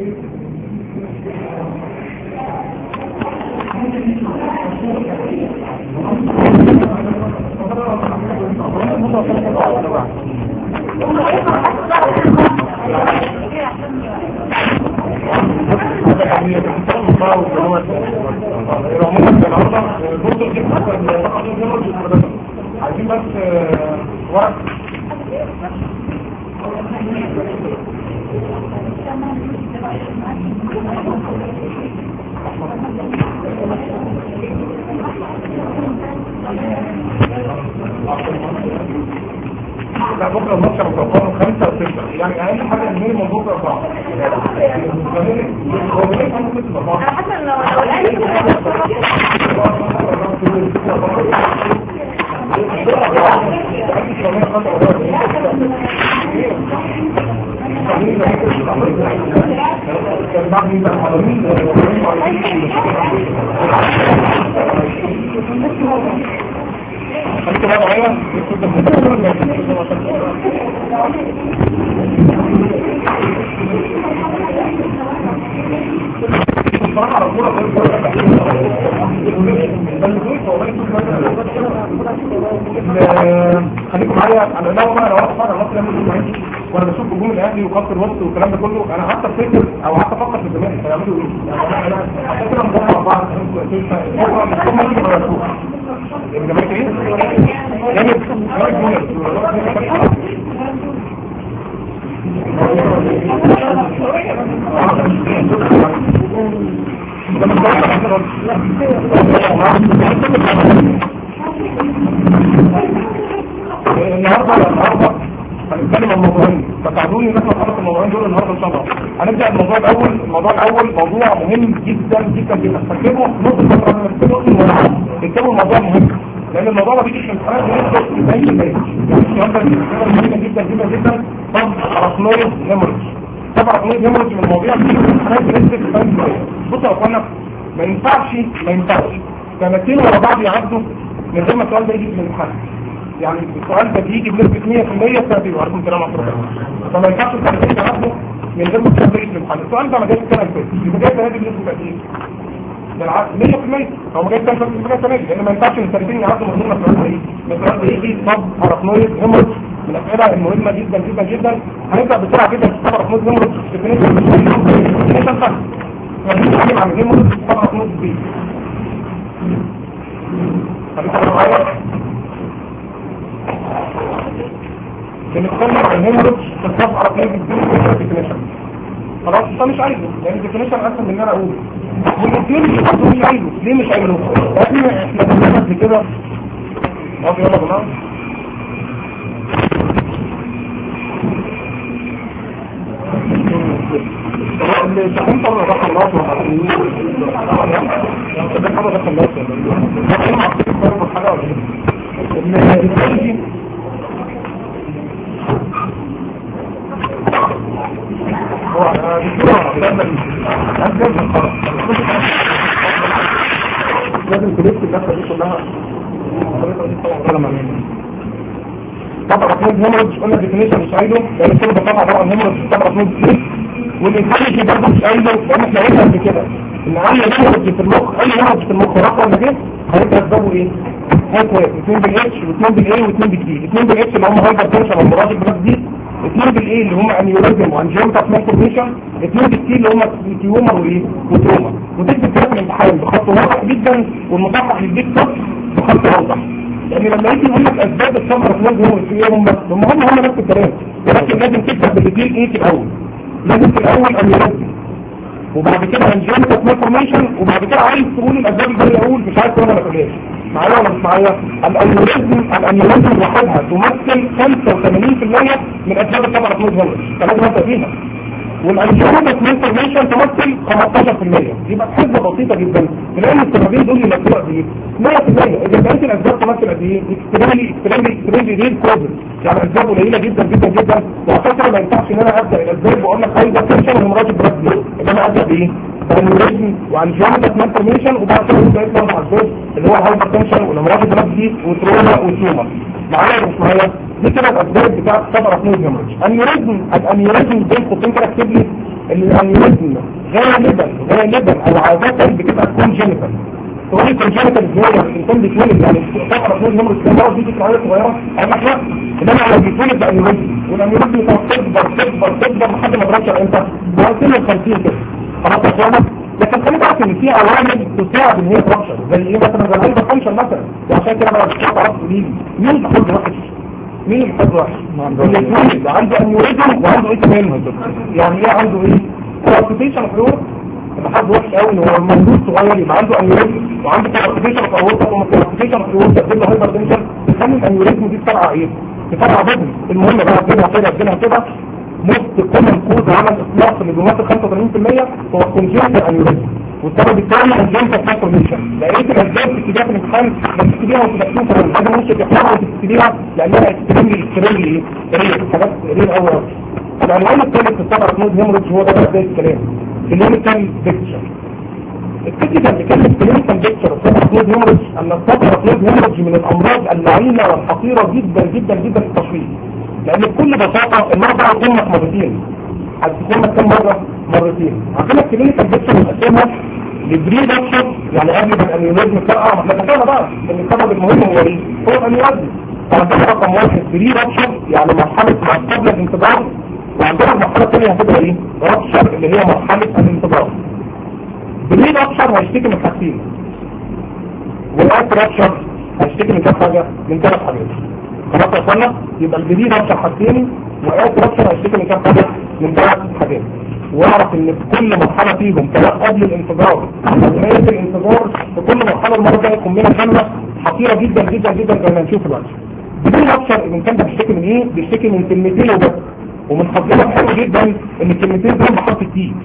عايزين بس ورق لا بكره الماتش متوقعه خمسة وستة يعني اقل حاجة المينيموم بكره اربعة هو ليه كان ممكن اربعة انا حاسه ان لو لو الان انت بقى معايا بصراحة على الكورة غير كورة. خليكم معايا انا لو انا لو واحد فاضي مصر يعمل معايا وانا بشوف هجوم الاهلي وخط الوسط والكلام ده كله انا قعدت افتكر او قعدت افكر في الزمالك هيعملوا ايه يعني انا انا عشان كده مدور مع بعض بكره مش هم اللي بيغيروه الزمالك ايه؟ جامد جامد جامد النهارده النهارده هنتكلم عن موضوعين فتعدوني ان احنا نخلص الموضوعين دول النهارده ان شاء الله هنبدا الموضوع الاول الموضوع الاول موضوع مهم جدا جدا جدا فاكتبوا نص فتره من اكتبوا اسم الموضوع اكتبوا الموضوع مهم لان الموضوع ما بيجيش في الامتحانات بنسبه 90% يعني السؤال ده بيبقى مهم جدا جدا جدا طب ارقنويد هيموريج طبعا ارقنويد هيموريج من المواضيع اللي بتيجي في الامتحانات بنسبه 90% بصوا يا اخوانا ما ينفعش ما ينفعش سنتين ورا بعض يعدوا من غير ما السؤال ده يجي في الامتحان يعني السؤال ده بيجي بنسبة 100% سنتين وعليكم السلام ورحمة الله فما ينفعش سنتين تعدوا من غير ما السؤال ده يجي في الامتحان السؤال ده ما جاش السنة اللي فاتت يبقى جاي السنة دي بنسبة قد ايه؟ بالعكس 100% هو ما جاش السنة اللي فاتت السنة دي لأن ما ينفعش ان سنتين يعدوا من غير ما السؤال ده يجي من السؤال ده يجي طب ارقنويد هيموريج من الأسئلة المهمة جدا جدا جدا هنبدأ بسرعة جدا في طب ارقنويد هيموريج ديفينيشن ديفينيشن فاهم هنتكلم عن الهيموريج طب ارقنويد بي خليكم معايا بنتكلم عن هيموريج في الصفحة على الديفينيشن خلاص انت مش عايزه لان الديفينيشن اسهل من ان انا اقوله والاثنين اللي برضه مش عايزه ليه مش عايزه؟ لان احنا بنعمل قبل كده طب يلا يا جماعه اللي شايفين طبعا ده خلاص وحاطين ده حاجه ده خلاص حاجه ولا ايه؟ لازم تلف اللفه دي كلها طبعا رقم هيموريدج قلنا ديفينيشن مش عايزه لان كل بطاقه طبعا هيموريدج طبعا رقم كتير والانسان برضه مش عايزه لان احنا قلنا قبل كده ان اي هيموريدج في المخ اي هيموريدج في المخ رقم ولا كده هيبقى اسبابه ايه؟ هيكون اثنين بالاتش واثنين بالاي واثنين بالدي اثنين بالاتش اللي هم هايبر تنشن والمراد البلاك دي اثنين بالاي اللي هم انيوريزم وانجيوتا مالفورميشن اثنين بالتي اللي هم تيومر وايه وتروما وتكتب كده في الامتحان بخط واضح جدا والمصحح يديك صفر بخط اوضح لان لما يجي يقول لك اسباب الصبر في وجه هو في ايه هم هم هم هم نفس الكلام ولكن لازم تكتب بالاثنين ايه في الاول لازم في الاول انيوريزم وبعد كده انجيوتا مالفورميشن وبعد كده عايز تقول الاسباب اللي اقول مش عايز تقول ولا تقولهاش معايا ولا مش معايا الانيوريزم الانيوريزم لوحدها تمثل 85% من اسباب الطبع رقم هولد فلازم انت فيها والانيوريزم انفورميشن تمثل 15% يبقى حسبه بسيطه جدا تلاقي السببين دول يمثلوا قد ايه 100% اذا كانت الاسباب تمثل قد ايه اكستريملي اكستريملي اكستريملي ريل كوزز يعني اسباب قليله جدا جدا جدا وعشان كده ما ينفعش ان انا ابدا الاسباب واقول لك هايبر تنشن ومراد البراك دي ان انا ابدا بايه الانيوريزم وانجيومتك مانفورميشن وبعد كده يبدا يطلع مع الجزء اللي هو الهايبر تنشن والامراض البراك دي وتروما وتيومر معايا ولا مش معايا دي كده الاسباب بتاعت سبب رقم الهيموريج انيوريزم الانيوريزم بين قوسين كده اكتب لي الانيوريزم غالبا غالبا او عادة بتبقى كونجنتال تقول لي كونجنتال ازاي يعني الانسان بيتولد يعني تقرا في نمر السماوات دي في عيال صغيره انا لا انما على بيتولد بانيوريزم والانيوريزم تكبر تكبر تكبر لحد ما ترجع امتى؟ بعد سن ال 50 كده خلاص يا اخوانا لكن خلي بالك ان في عوامل تساعد ان هي ترشح زي ايه مثلا زي الهايبر فانكشن مثلا وعشان كده بقى بتشوف عرفت مين مين اللي حظ وحش مين اللي حظ وحش اللي يتولد عنده انيوريزم وعنده ايه كمان يعني ايه عنده ايه كلاسيفيكيشن فلور حظ وحش قوي ان هو المولود صغير يبقى عنده انيوريزم وعنده كلاسيفيكيشن في اورطه وما كلاسيفيكشن في اورطه تجيب له هايبر تنشن تخلي الانيوريزم دي تفرع ايه تفرع بدن المهم بقى كده كده كده كده most common cause على الاطلاق اللي بيمثل 85% هو congenital aneurysm والسبب الثاني congenital malformation لقيت الاسباب بتكتبيها في الامتحان ما تكتبيها وانت بتشوفها حاجه ممكن تحرقها وتكتبيها لانها اكستريملي اكستريملي ايه حاجات ريل قوي العنوان الثالث في السبب نود هيموريدج هو ده بدايه الكلام كلينيكال بيكتشر الكتاب اللي كلمة كلينيكال بيكتشر في سبب نود هيموريدج ان السبب نود هيموريدج من الامراض اللعينه والخطيره جدا جدا جدا في التشخيص لان بكل بساطة المرضى هتكون مرتين هتكون كم مرة مرتين عندنا الكلينيكال بيكتشر مقسمها لبري بيكتشر يعني قبل ما الانيوريزم فرقع ما احنا اتفقنا بقى ان السبب المهم هو ايه؟ هو الانيوريزم فعندنا رقم واحد بري بيكتشر يعني مرحلة ما قبل الانتظار وعندنا المرحلة الثانية هتبقى ايه؟ رابشر اللي هي مرحلة الانتظار بري بيكتشر هيشتكي من حاجتين والأكت رابشر هيشتكي من كام حاجة؟ من ثلاث حاجات خلاص يا اخوانا يبقى الجديد رابشر حاجتين وآيات رابشر هيشتكي من كام حاجة من ثلاث حاجات واعرف ان في كل مرحلة فيهم سواء قبل الانتظار او نهاية الانتظار في كل مرحلة المرة الجاية يكون منها كلمة خطيرة جدا جدا جدا زي ما هنشوف دلوقتي بدون رابشر الانسان ده بيشتكي من ايه؟ بيشتكي من كلمتين وبس ومن حظنا حلو جدا ان الكلمتين دول بحرف التي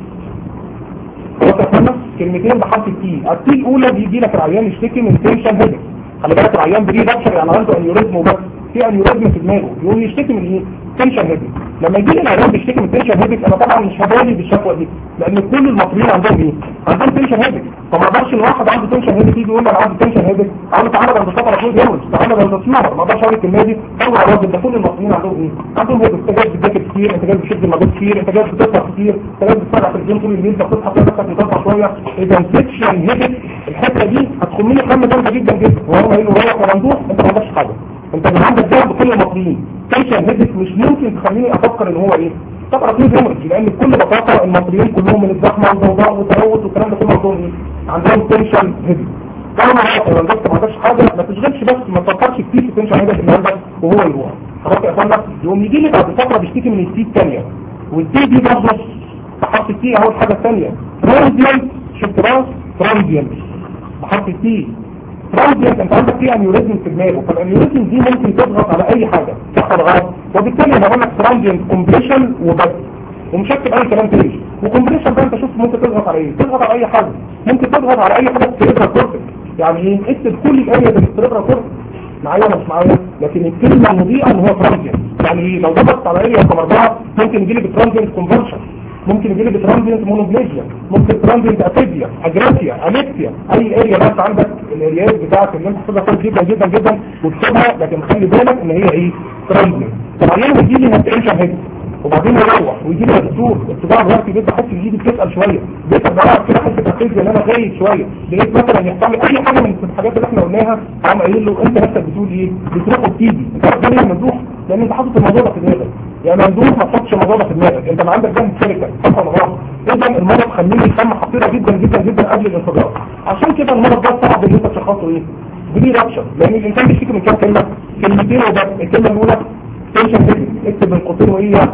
خلاص يا اخوانا كلمتين بحرف التي التي الاولى بيجي لك العيان يشتكي من تنشن هيدك خلي بالك العيان بري رابشر يعني عنده انيوريزم وبس في انيوريزم في دماغه يقول يشتكي من ايه تنشن هيدك لما يجي لي العيان بيشتكي من تنشن هيدك انا طبعا مش هبالي بالشكوى دي لان كل المصريين عندهم ايه عندهم تنشن هيدك فما اقدرش ان واحد عنده تنشن هيدك يجي يقول لي انا عندي تنشن هيدك اقول له تعالى ده انت سفر افروض يمرض تعالى ده انت تسمعها ما اقدرش اقول الكلمه دي او الراجل ده كل المصريين عندهم ايه عندهم هيدك انت جاي بتذاكر كتير انت جاي بتشد المجهود كتير انت جاي بتسهر كتير انت جاي بتتفرج على التلفزيون طول الليل فبتصحى تلاقي نفسك مطلع شويه اذا تنشن هيدك الحته دي هتخم لي خمه جامده جدا جدا وهو قايل له روح ومندوح انت ما عندكش حاجه انت اللي عندك ده بكل المصريين تنشن هيدك مش ممكن تخليني افكر ان هو ايه طبعا في هيموريدج لان بكل بساطه المصريين كلهم من الزحمه والضوضاء والتلوث والكلام ده كله عندهم ايه عندهم تنشن هيدك طالما لو انت ما عندكش حاجه ما تشغلش بس ما تفكرش كتير في التنشن هيدك اللي عندك وهو يروح خلاص يا اخوانا يقوم يجي لي بعد فتره بيشتكي من السي الثانيه والسي دي برضه بحط السي اهو الحاجه الثانيه ترانزيانت شفت بقى ترانزيانت بحط السي ترانزيانت انت عندك فيه انيوريزم في دماغه فالانيوريزم دي ممكن تضغط على اي حاجه صح ولا غلط وبالتالي انا بقول لك ترانزيانت كومبريشن وبس ومش هكتب اي كلام تاني وكومبريشن ده انت شوف ممكن تضغط على ايه تضغط على اي حاجه ممكن تضغط على اي حاجه في السيربرا كورتكس يعني ايه اكتب كل الاريا اللي في السيربرا كورتكس معايا ولا مش معايا لكن الكلمه المضيئه ان هو ترانزيانت يعني ايه لو ضغطت على اريا رقم اربعه ممكن يجي لي بترانزيانت كونفرشن ممكن يجي لي بترانزيانت مونوبليجيا ممكن ترانزيانت افيديا اجراسيا اليكسيا اي اريا بس عندك الاريات بتاعت اللي انت حافظها كويس جدا جدا جدا وتكتبها لكن خلي بالك ان هي ايه ترانزيانت طبعا يجي لي هتنشن هيك وبعدين يروح ويجي لي دكتور الصداع دلوقتي بيبقى حاسس ايدي بتسال شويه بيبقى بقى كده حاسس تركيز ان انا خايف شويه لقيت مثلا يحصل لي اي حاجه من الحاجات اللي احنا قلناها قام قايل له انت نفسك بتقول ايه بتروح وبتيجي انت عارف ده ليه ممدوح لان انت حاطط الموضوع ده في دماغك يعني ممدوح ما تحطش الموضوع ده في دماغك انت ما عندك جنب شركه صح ولا غلط اذا المرض خليني خامه خطيره جدا جدا جدا قبل الانفجار عشان كده المرض ده صعب ان انت تشخصه ايه دي رابشر لان الانسان بيشتكي من كام كلمه كلمتين وبس الكلمه الاولى تنشن هيدك اكتب بين قوسين وايه يعني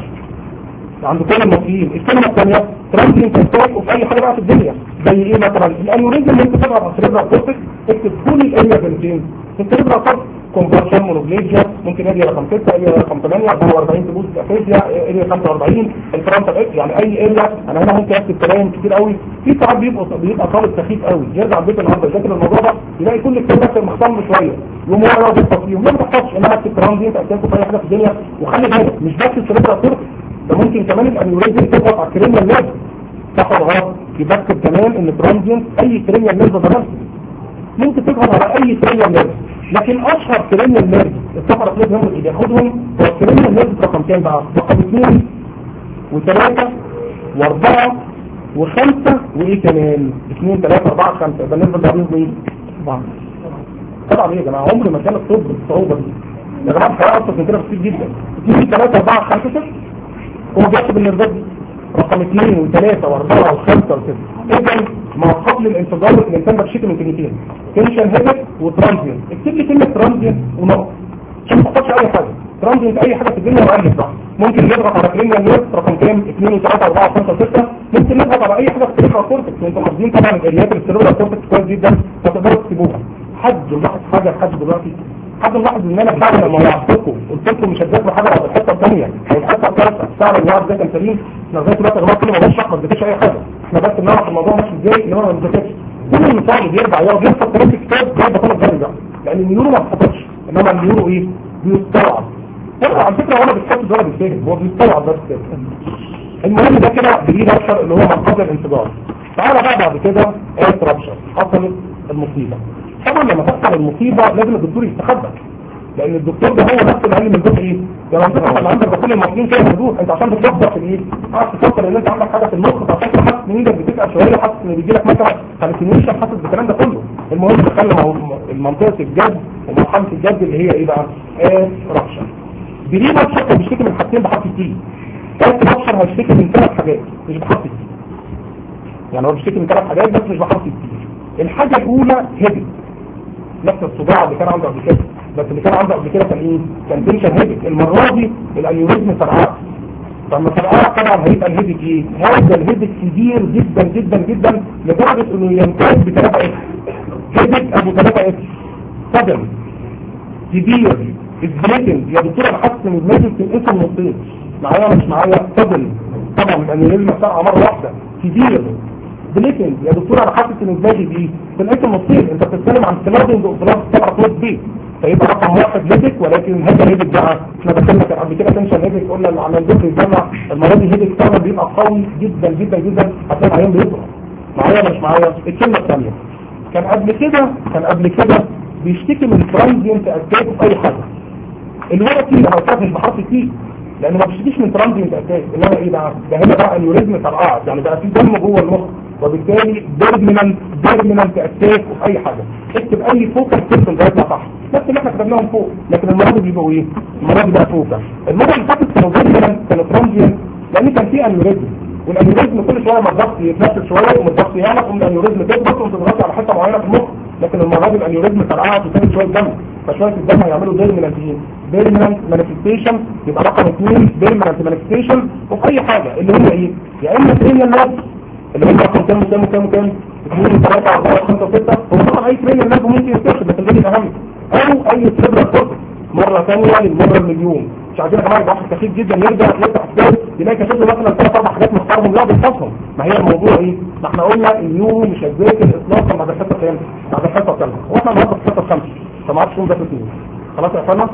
عند كل المصريين الكلمة الثانية ترانزين تنتوك وفي اي حاجة بقى في الدنيا زي ايه مثلا الانيوريزم اللي انت تضغط على السريبرا كورتكس اكتب كل الاريا بنتين السريبرا كورتكس كونفرشن مونوبليجيا ممكن اريا رقم 6 اريا رقم 8 44 تبوس افيزيا اريا 45 الفرونتال اكس يعني اي اريا انا هنا ممكن اكتب كلام كتير قوي في ساعات بيبقى بيبقى طالب سخيف قوي يرجع البيت النهارده يذاكر الموضوع ده يلاقي كل الكلمات مختلفه شويه يقوم هو يقعد يحفظ فيهم ما تحفظش انا اكتب ترانزيت اكتب في اي حاجه في الدنيا وخلي بالك مش بس السريبرا كورتكس ده ممكن كمان الانيوريزم تضغط على الكريميال نيرف صح ولا غلط يبقى كمان ان ترانزيانت اي كريميال نيرف ده ممكن تضغط على اي كريميال نيرف لكن اشهر كريميال نيرف السفر في هم اللي بياخدهم هو الكريميال نيرف رقم كام بقى رقم اثنين وثلاثة واربعة وخمسة وايه كمان اثنين ثلاثة اربعة خمسة يبقى النسبة اللي ايه اربعة طبعا ايه يا جماعة عمر ما كان الطب بالصعوبة دي يا جماعة الحياة ابسط من كده بكتير جدا اثنين ثلاثة اربعة خمسة ستة هو بيحسب النسبة دي رقم اثنين وثلاثة واربعة وخمسة وكده اذا ما قبل الانفجار الانسان ده بشكل من كلمتين تنشن هيدك وترانزيان اكتب لي كلمة ترانزيان ونقط عشان ما تحطش اي حاجة ترانزيان اي حاجة في الدنيا وقلب صح ممكن نضغط على كلمة النيوت رقم كام 2 و3 4 5 6 ممكن نضغط على اي حاجة في السيرفر كورتكس وانتم حافظين طبعا الاليات اللي في السيرفر كورتكس كويس جدا فتقدروا تكتبوها حد ملاحظ حاجة لحد دلوقتي حد ملاحظ ان انا فعلا لما وعدتكم قلت لكم مش هتذاكروا حاجه على الحته الثانيه او الحته الثالثه فعلا الوعد ده كان سليم احنا لغايه دلوقتي يا جماعه كل ما بشرح ما بذاكرش اي حاجه احنا بس بنعرف الموضوع ماشي ازاي ان انا ما بذاكرش كل المثال بيرجع يقعد يحفظ كلام في كتاب ده بطلب درجه لان النيورو ما بتحفظش انما النيورو ايه بيستوعب هو على فكره وانا بتحفظ ولا بيتفهم هو بيستوعب بس كده المهم ده كده بيجي رابشر اللي هو منقذ الانفجار تعالى بقى بعد كده ايه رابشر حصلت المصيبه طبعا لما تحصل المصيبه لازم الدكتور يستخبى لان الدكتور ده هو نفسه اللي قال من الدكتور ايه ده لو انت اللي عندك ده كل المصريين كده موجود انت عشان بتفكر في الايه عارف تفكر ان انت عندك حاجه في المخ فعشان كده حاسس ان ايدك بتتقل شويه حاسس ان بيجي لك مثلا هالوسينيشن حاسس بالكلام ده كله المهم دخلنا المنطقه الجد ومرحله الجد اللي هي ايه بقى ايه رابشر بري رابشر كان بيشتكي من حاجتين بحرف التي ثالث رابشر هيشتكي من ثلاث حاجات مش بحرف التي يعني هو بيشتكي من ثلاث حاجات بس مش بحرف التي الحاجه الاولى هيدك نفس الصداع اللي كان عنده قبل كده بس اللي كان عنده قبل كده كان ايه كان تنشن هيدك المره دي الانيوريزم فرقعت فلما فرقعت طبعا هيبقى الهيدك ايه هذا الهيدك كبير جدا جدا جدا لدرجه انه يمتاز ب 3 اكس هيدك ابو 3 اكس صدم كبير البليتنج يا دكتور انا حاسس ان دماغي بتنقسم نصين معايا مش معايا صدم طبعا الانيوريزم فرقع مره واحده كبير بليتنج يا دكتور انا حاسس ان دماغي دي بنقسم نصين انت بتتكلم عن سلايدنج اوبراس سبعة كلوز بي فيبقى رقم واحد هيدك ولكن هذا هيدك بقى احنا بكلمك قبل كده تنشن هيدك قلنا اللي عمل ذكر الجامعة المرة دي هيدك فعلا بيبقى قوي جدا جدا جدا هتلاقي العيان بيضرب معايا ولا مش معايا الكلمة الثانية كان قبل كده كان قبل كده بيشتكي من ترانزينت اتاك في اي حاجة الوقت انا قلت مش بحط فيه لانه ما بيشتكيش من ترانزينت اتاك انما ايه بقى ده هنا بقى انيوريزم فرقعت يعني بقى في دم جوه المخ وبالتالي ديرمينال ديرمينال تأتاك في اي حاجة اكتب اي فوكس سيستم ده يطلع صح نفس اللي احنا كتبناهم فوق لكن المرة دي بيبقوا ايه المرة دي بقى فوكس المرة اللي فاتت كانوا ديرمينال كانوا ترانزيان لان كان في انيوريزم والانيوريزم كل شوية ما الضغط يتنفس شوية وما الضغط يعلى ومن الانيوريزم تكبر وتضغط على حتة معينة في المخ لكن المرة دي الانيوريزم فرقعت وسابت شوية دم فشوية الدم هيعملوا ديرمينال ايه ديرمينال مانيفستيشن يبقى رقم اثنين ديرمينال مانيفستيشن وفي اي حاجة اللي هي ايه يا اما ترينيال نفس اللي هم رقم كام وكام وكام وكام 2 3 4 5 6 هو طبعا اي ترين الناس ممكن يستشهد بس ده الاهم او اي سيبرا كورتكس مره ثانيه للمره المليون مش عايزين يا جماعه يبقى واحد كثير جدا يرجع يفتح كتاب يلاقي كشف له مثلا ثلاث اربع حاجات مختارهم لا بيحفظهم ما هي الموضوع ايه؟ ما احنا قلنا اليوم مش هتذاكر اطلاقا بعد الحصه كام؟ بعد الحصه الثالثه واحنا النهارده في الحصه الخامسه فما عادش يوم ده اثنين خلاص يا اخوانا؟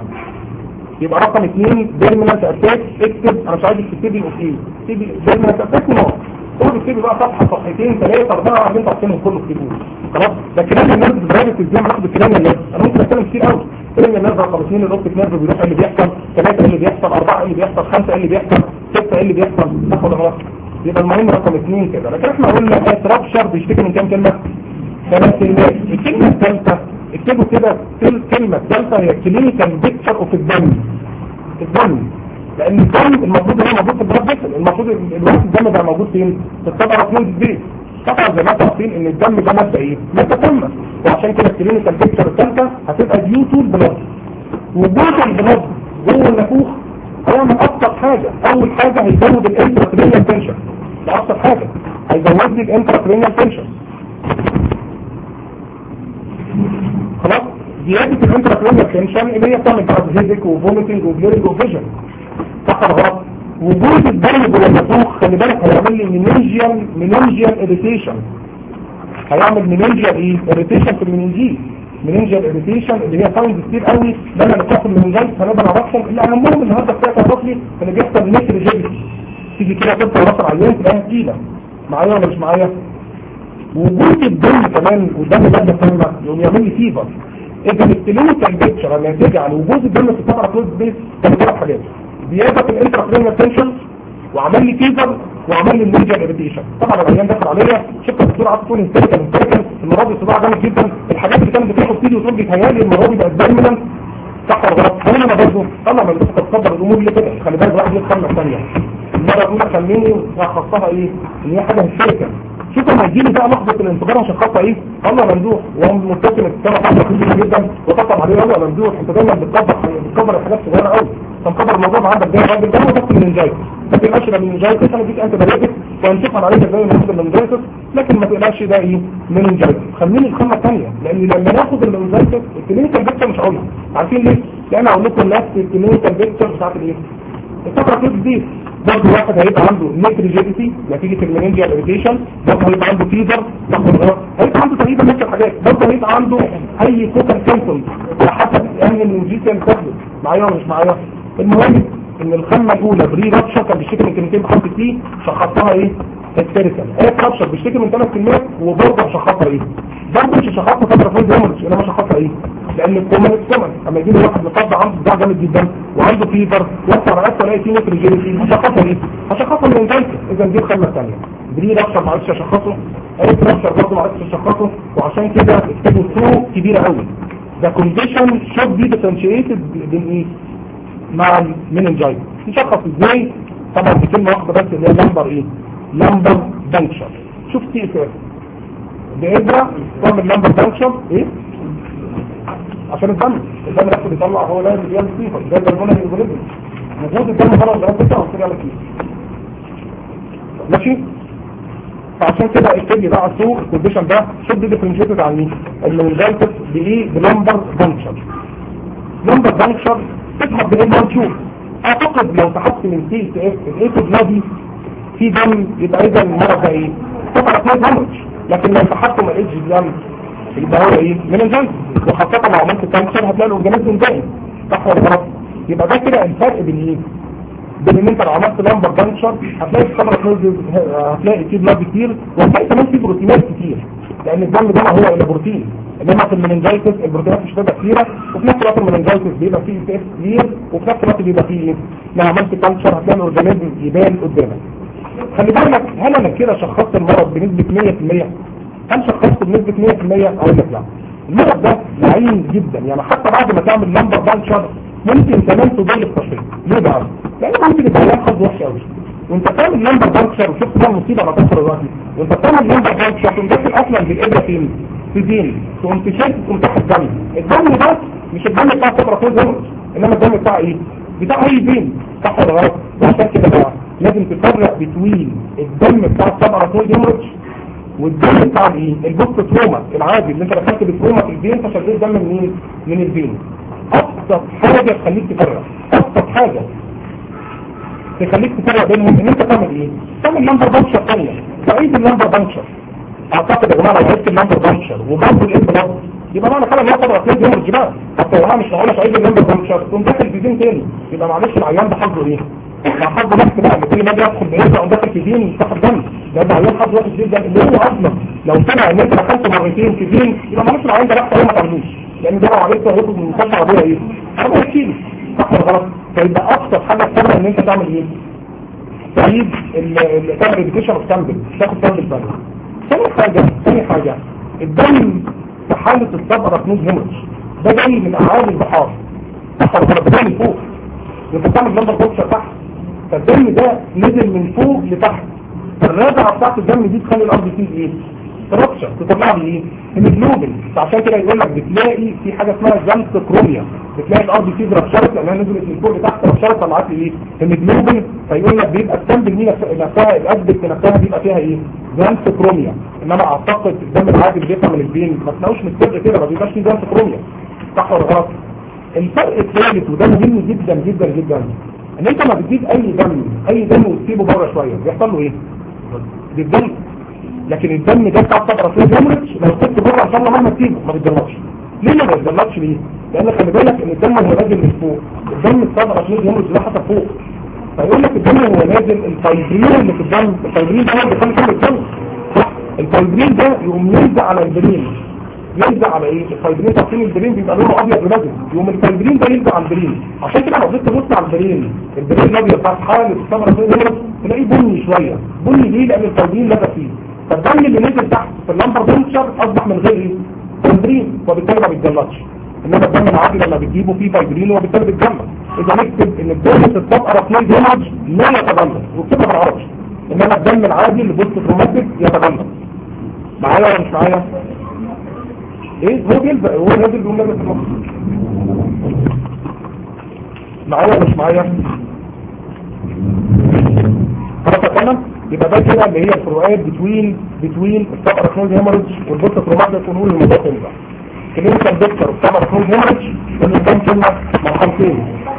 يبقى رقم اثنين ديرمينال اتاك اكتب انا مش عايزك تكتبي اوكي اكتبي ديرمينال اتاك ونقط تقعد تكتبي بقى صفحه صفحتين ثلاثه اربعه اللي انت عارفينهم كله اكتبوه خلاص ده كلام الناس بتدرس ازاي بناخد كلام الناس انا ممكن اتكلم كتير قوي كلام الناس رقم اثنين الاوبتيك نيرف بيروح ايه اللي بيحصل ثلاثه ايه اللي بيحصل اربعه ايه اللي بيحصل خمسه ايه اللي بيحصل سته ايه اللي بيحصل صح ولا غلط يبقى المهم رقم اثنين كده لكن احنا قلنا اترابشر بيشتكي من كام كلمه ثلاث كلمات الكلمه الثالثه اكتبوا كده الكلمه الثالثه هي كلينيكال بيكتشر اوف الدم الدم لان الدم المفروض ان هو موجود في البلاد فيسل المفروض الوقت الدم ده موجود فين في الطبقه رقم البيت طبعا زي ما انتم عارفين ان الدم ده ماده ايه ماده تامه وعشان كده الكلينيكال بيكتشر الثالثه هتبقى ديو تو البلاد وجود البلاد جوه النافوخ هيعمل ابسط حاجه اول حاجه هيزود الانتراترينيال تنشن ده ابسط حاجه هيزود لي الانتراترينيال تنشن خلاص زيادة الانتراترينيال تنشن اللي هي بتعمل بعد هيدك وفوميتنج وبليرنج وفيجن صح ولا غلط وجود الدم جوه النافوخ خلي بالك هيعمل لي مننجيال مننجيال اريتيشن هيعمل مننجيال ايه اريتيشن في المننجيل مننجيال اريتيشن اللي هي ساوند كتير قوي لما نتاخد المننجيل هنقدر نعرفهم اللي اهمهم النهارده بتاعت الرفلي اللي بيحصل نكر جيبسي تيجي كده تبقى راسر عيان تلاقيها تقيله معايا ولا مش معايا وجود الدم كمان والدم ده فاهمه يقوم يعمل لي فيفر اذا الكلينيكال بيكتشر الناتجه عن وجود الدم في الطبقه كلوز بيس كان ثلاث حاجات زياده في الانتراكرينال تنشن وعمل لي فيفر وعمل لي النينجا اريتيشن طبعا العيان دخل عليا شفت الدكتور عاطف تقول انتركل انتركل المره دي صداع جامد جدا الحاجات اللي كانت بتاخد فيديو وتقول لي تهيالي المره دي بقت دايما صح ولا غلط هنا انا برضه طلع من الدكتور تكبر الامور اللي كده خلي بالك واحد يتكلم ثانيه المره الاولى خليني وهخصها ايه ان هي حاجه هستيريكال شوف لما يجي لي بقى لحظه الانفجار عشان خاطر ايه الله ممدوح وهو مبتسم السنه فتره كبيره جدا وطبطب عليه يلا ممدوح انت دايما بتكبر بتكبر الحاجات صغيره قوي فمكبر الموضوع ده عندك ده راجل ده بس من الجاي لكن اشرب من الجاي انا اديك انت بريتك وهنشوفها عليك ازاي من المنجايتس لكن ما تقلقش ده ايه من الجاي خليني الخامه الثانيه لان لما ناخد المنجايتس الكلينيكال بيكتشر مش هقولها عارفين ليه؟ لان هقول لكم نفس الكلينيكال بيكتشر بتاعت الايه؟ الفتره دي برضه واحد هيبقى عنده نيتريجيتي نتيجة المننجيال اريتيشن برضه هيبقى عنده فيبر هيبقى عنده تقريبا نفس الحاجات برضه هيبقى عنده اي فوكال سيمبتومز على حسب ان المنجيتال تاخده معايا ولا مش معايا المهم ان الخامة الاولى بري رابشر كان بيشتكي من كلمتين بحط فيه شخصتها ايه هيستيريكال هي رابشر بيشتكي من ثلاث كلمات وبرضه شخصها ايه برضه مش شخصها فترة فوز هيمورج انما شخصها ايه لان الكومن الكومن اما يجي لي واحد مصاب عنده صداع جامد جدا وعنده فيبر يطلع على اسفل الاقي فيه نيتروجينيتي هشخصها ايه هشخصها من الانفايتس اذا دي الخدمه الثانيه بري رابشر ما عرفتش اشخصه قالت رابشر برضه ما عرفتش اشخصه وعشان كده اكتبوا سو كبيره قوي the condition should be differentiated بين ايه مع المننجايت نشخص ازاي طبعا بكلمه واحده بس اللي هي لمبر ايه لمبر بنكشر شوف سي اس اف بإبرة تعمل لمبر بنكشر ايه عشان الدم الدم نفسه بيطلع هو لازم يعمل صيفه زي الهرمون الهيموجلوبين وجود الدم بره الجرام بتاعه وصير على كيس ماشي فعشان كده اكتب لي بقى سوق الكونديشن ده شد ديفرنشيتد عن مين المنجلتس بايه بلمبر بانكشر لمبر بانكشر تسحب بايه ما نشوف اعتقد لو سحبت من سي اس اف الايكو بلادي في دم يبقى اذا المرض ده ايه طبعا اثنين هامج لكن لو سحبته ما لقيتش دم يبقى هو ايه من الجنس وخاصة لو عملت كانسر هتلاقي الاورجانيزم دائم صح ولا غلط يبقى ده كده الفرق بين ايه بين ان انت لو عملت لمبر بانكشر هتلاقي الكاميرا كلوز هتلاقي فيه بلاد كتير وهتلاقي كمان فيه بروتينات كتير لان الدم ده هو الا بروتين انما في المننجايتس البروتينات مش بتبقى كتيره وفي نفس الوقت المننجايتس بيبقى فيه سي اف كتير وفي نفس الوقت بيبقى فيه ايه لو عملت كانسر هتلاقي الاورجانيزم يبان قدامك خلي بالك هل انا كده شخصت المرض بنسبه 100% هل شخصت بنسبة 100% اقول لك لا المرض ده لعين جدا يعني حتى بعد ما تعمل لمبر بانشر ممكن كمان تضل التشخيص ليه بقى؟ لان ممكن يبقى لها حظ وحش قوي وانت بتعمل لمبر بانشر وشفت بقى المصيبه ما تحصل دلوقتي وانت بتعمل لمبر بانشر تقوم داخل اصلا بالابره فين؟ في دين تقوم تشد تقوم تحت الدم الدم ده مش الدم بتاع فتره فوز انما الدم بتاع ايه؟ بتاع اي دين صح ولا غلط؟ وعشان كده بقى لازم تفرق بين الدم بتاع السبعه فوز هيموريدج والدم بتاع الايه البوست تروما العادي اللي انت دخلت بتروما في الفين فشديت دم منين من الفين ابسط حاجه تخليك تفرق ابسط حاجه تخليك تفرق بينهم ان انت تعمل ايه تعمل نمبر بانشر ثانيه تعيد النمبر بانشر اعتقد يا جماعه لو عرفت النمبر بانشر وبرضه الايه بلاد يبقى معنى كده ان هي طبعا اثنين يوم الجبال حتى يا جماعه مش معقول تعيد النمبر بانشر تقوم داخل في زين تاني يبقى معلش العيان ده حظه ايه مع حظ نفس بقى اللي كل ما يدخل بيرجع داخل في دين يستحق دم ده ده عيان حظ وحش جدا اللي هو اصلا لو سمع ان انت دخلت مرتين في دين يبقى معلش العيان ده لا ما تعملوش لان ده لو عملت هياخد من مستشفى ابويا ايه 4 كيلو صح ولا غلط فيبقى ابسط حاجه تقدر ان انت تعمل ايه تعيد تعمل ريديكيشن اوف سامبل تاخد سامبل ثاني ثاني حاجه ثاني حاجه الدم في حاله الصبر ركنوز هيموريج ده جاي من اعراض البحار صح ولا غلط ده من فوق انت بتعمل نمبر بوكسر تحت فالدم ده نزل من فوق لتحت الرابعه بتاعت الدم دي تخلي الارض فيه ايه رابشر تطلع لي ايه هيموجلوبين فعشان كده يقول لك بتلاقي في حاجه اسمها زنت كروميا بتلاقي الارض فيه رابشرت لانها نزلت من فوق لتحت رابشرت طلعت لي ايه هيموجلوبين فيقول لك بيبقى السامبل دي نفسها الاسبك نفسها بيبقى فيها ايه زنت كروميا انما اعتقد الدم العادي اللي بيطلع من البين ما تلاقوش مستر كده ما بيبقاش فيه زنت كروميا صح ولا غلط الفرق الثالث وده مهم جدا جدا جدا ان انت ما بتجيب اي دم اي دم وتسيبه بره شويه بيحصل له ايه بيتدم لكن الدم ده بتاع فتره فيه هيمرج لو سبت بره ان شاء الله مهما تسيبه ما بيتدمرش ليه ما بيتدمرش ليه لان خلي بالك ان الدم هو نازل من فوق الدم الصدر فيه هيمرج ده حتى فوق فيقول لك الدم هو نازل الفايبرين اللي في الدم الفايبرين ده هو اللي بيخلي كل الدم الفايبرين ده يقوم يلزق على البرين يلزق على ايه الفايبرين تعرفين البرين بيبقى لونه ابيض ولازم يوم الفايبرين ده يلزق على البرين عشان كده لو جيت تبص على البرين البرين الابيض بتاع حاله الثمره ده تلاقيه بني شويه بني ليه لان الفايبرين لزق فيه فالدم اللي نزل تحت في اللمبر بنشر اصبح من غير ايه فايبرين وبالتالي ما بيتجلطش انما الدم العادي لما بتجيبه فيه فايبرين وبالتالي بيتجلط اذا نكتب ان الدم في الطبقه رفنيد هيمج لا يتجلط واكتبها بالعربي انما الدم العادي اللي بوست تروماتيك يتجلط معايا ولا مش معايا ايه هو بيلزق هو نازل بيقوم لازق في المخ معايا ولا مش معايا خلاص اتكلم يبقى ده كده اللي هي الفروقات بتوين بتوين الطبقه رفنيد هيمج والبوست تروماتيك ونقول الموضوع تنزع كلينيكال دكتور الطبقه رفنيد هيمج اللي كان كلمه مرحلتين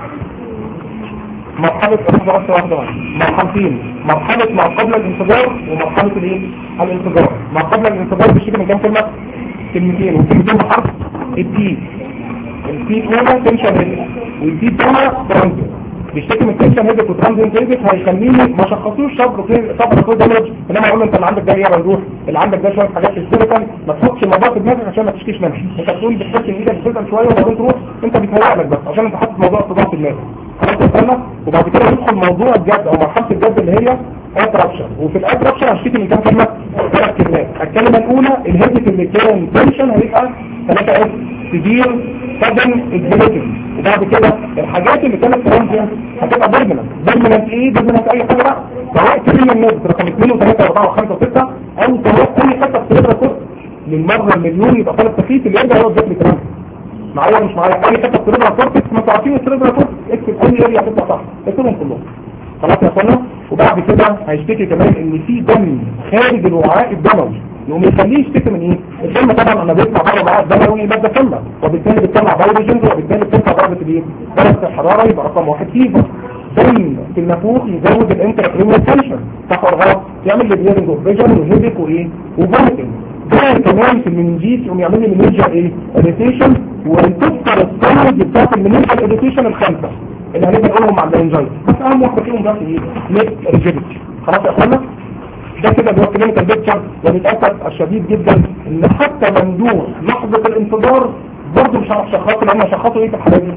مرحلة أخذ رأس واحدة واحدة مرحلتين مرحلة ما قبل الانفجار ومرحلة الايه الانفجار ما قبل الانفجار بيشتكي من كام كلمة كلمتين والكلمتين بحرف التي التي الاولى تنشن هيدك والتي الثانية ترانزيت بيشتكي من تنشن هيدك وترانزيت هيدك هيخليني ما شخصوش شبر كده صبر كل دمج انما اقول له انت اللي عندك ده ايه يا مندوح اللي عندك ده شويه حاجات السيريكال ما تحطش الموضوع في دماغك عشان ما تشكيش منها انت بتقول بتحس ان ايدك بتزعل شويه وبعدين تروح انت بيتهيأ لك بس عشان انت حاطط موضوع الصداع في دماغك خلاص استنى وبعد كده يدخل موضوع الجد او مرحله الجد اللي هي اترابشن وفي الاترابشن هشتكي من كام كلمه ثلاث كلمات الكلمه الاولى الهيدك اللي كان تنشن هيبقى ثلاثه اس سيفير سدن اكزيليتيف وبعد كده الحاجات اللي كانت ترانزيان هتبقى بيرمننت بيرمننت ايه بيرمننت اي حاجه بقى سواء كلمه الناس رقم 2 و3 و4 و5 و6 او سواء اي حته في السيرفر كورس للمره المليون يبقى طالب تخفيف اللي يرجع هو الذكر ترانزيان معايا ولا مش معايا اي حته في السيرفر كورس ما تعرفين السيرفر كورس اكتب اي اريا هتطلع صح اكتبهم كلهم خلاص يا اخوانا وبعد كده هيشتكي كمان ان في دم خارج الوعاء الدموي يقوم يخليه يشتكي من ايه الدم طبعا لما بيطلع بره الوعاء الدموي ماده سامه وبالتالي بتطلع فيروجنز وبالتالي بتطلع درجه الايه درجه الحراره يبقى رقم واحد فيفر دم في النافوخ يزود الانتراكريمال تنشن صح ولا غلط يعمل لي بليرنج اوف فيجن وهيدك وايه وفوميتنج ده كمان في المنجيس يقوم يعمل لي منيجر ايه اريتيشن وتكسر السايد بتاعت المنيجر اريتيشن الخمسه اللي هنبقى نقولهم مع الانجايز بس اهم واحده فيهم بس ايه نيك ريجيديتي خلاص يا اخوانا ده كده اللي هو كلينيكال بيكتشر وللاسف الشديد جدا ان حتى ممدوح لحظه الانفجار برضه مش هعرف اشخصه لان هشخصه ايه في الحاله دي؟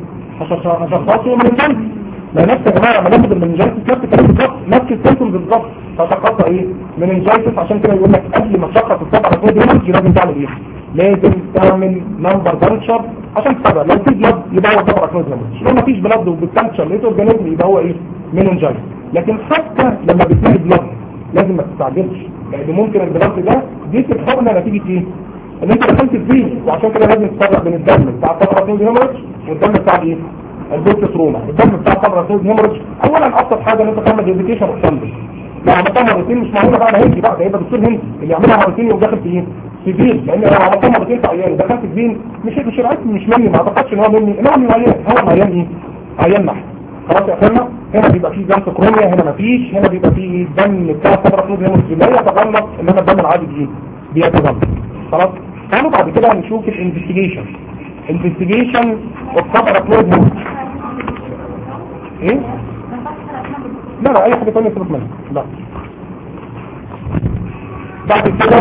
هشخصه من الجنس ما نفس يا جماعه لما ناخد المنجايتس نفس الكلام بالظبط نفس السيمتوم بالظبط فشخصها ايه؟ مننجايتس عشان كده يقول لك قبل ما تشخص الطبقه الكود لازم تعمل ايه؟ لازم تعمل نمبر بانشر عشان تتابع لو في بلاد يبقى هو طبقه كود لو ما فيش بلاد وبالتنشر لقيته اورجانيزم يبقى هو ايه؟ مننجايتس لكن حتى لما بتلاقي بلاد لازم ما تستعجلش لان ممكن البلاد ده دي تتحول نتيجه ايه؟ ان انت دخلت فيه وعشان كده لازم تفرق بين الدم بتاع الطبقه كود هيموريدج والدم بتاع ايه؟ البوست تروما الدم بتاع طبعا رسول هيموريدج اولا ابسط حاجه ان انت تعمل ديفيكيشن اوف سامبل لو عملتها مرتين مش معقوله بقى انا هندي بقى ده يبقى دكتور هندي اللي يعملها مرتين يقوم داخل في ايه؟ في فين لان لو عملتها مرتين في عيان دخلت في فين مش مش العيان مش مني ما اعتقدش ان هو مني ان هو من عيان هو عيان ايه؟ عيان نحت خلاص يا اخوانا هنا بيبقى فيه دم كرونيا هنا مفيش هنا بيبقى فيه دم بتاع طبعا رسول هيموريدج لا يتغلط انما الدم العادي ايه؟ بيتغلط خلاص تعالوا بعد كده نشوف الانفستيجيشن انفستيجيشن والطبقه فلويد هيموريدج ايه لا لا اي حاجة تانية سيبك منها لا بعد كده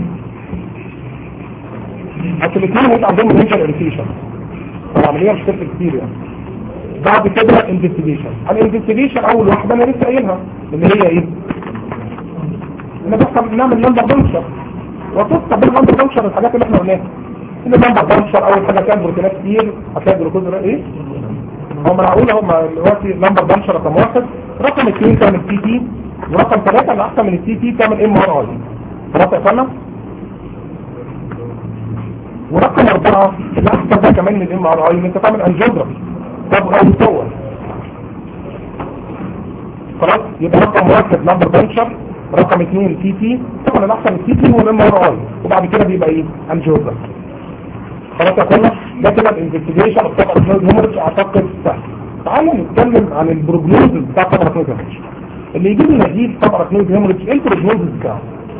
اصل الاثنين هيبقى عندهم منجر اريتيشن العملية مش تفرق كتير يعني بعد كده انفستيجيشن الانفستيجيشن اول واحدة انا لسه قايلها اللي هي ايه ان بس بنعمل نمبر بنشر وتصل بالنمبر بنشر الحاجات اللي احنا قلناها ان النمبر بنشر اول حاجة كان بروتينات كتير هتلاقي جلوكوز ايه هم معقول هم دلوقتي نمبر بنشر رقم واحد رقم اثنين تعمل تي تي ورقم ثلاثة اللي احسن من التي تي تعمل ام ار اي خلاص يا فندم ورقم اربعة اللي احسن ده كمان من الام ار اي ان انت تعمل انجيوجرافي تبغى تصور خلاص يبقى رقم واحد نمبر بنشر رقم اثنين تي تي طبعا الاحسن التي تي والام ار اي وبعد كده بيبقى ايه انجيوجرافي خلاص يا اخوانا ده كده الانفستيجيشن بتاع الهيموريدج اعتقد سهل تعالوا نتكلم عن البروجنوز بتاع طبقه هيموريدج اللي يجيب لي نتيجه طبقه هيموريدج ايه البروجنوز بتاعه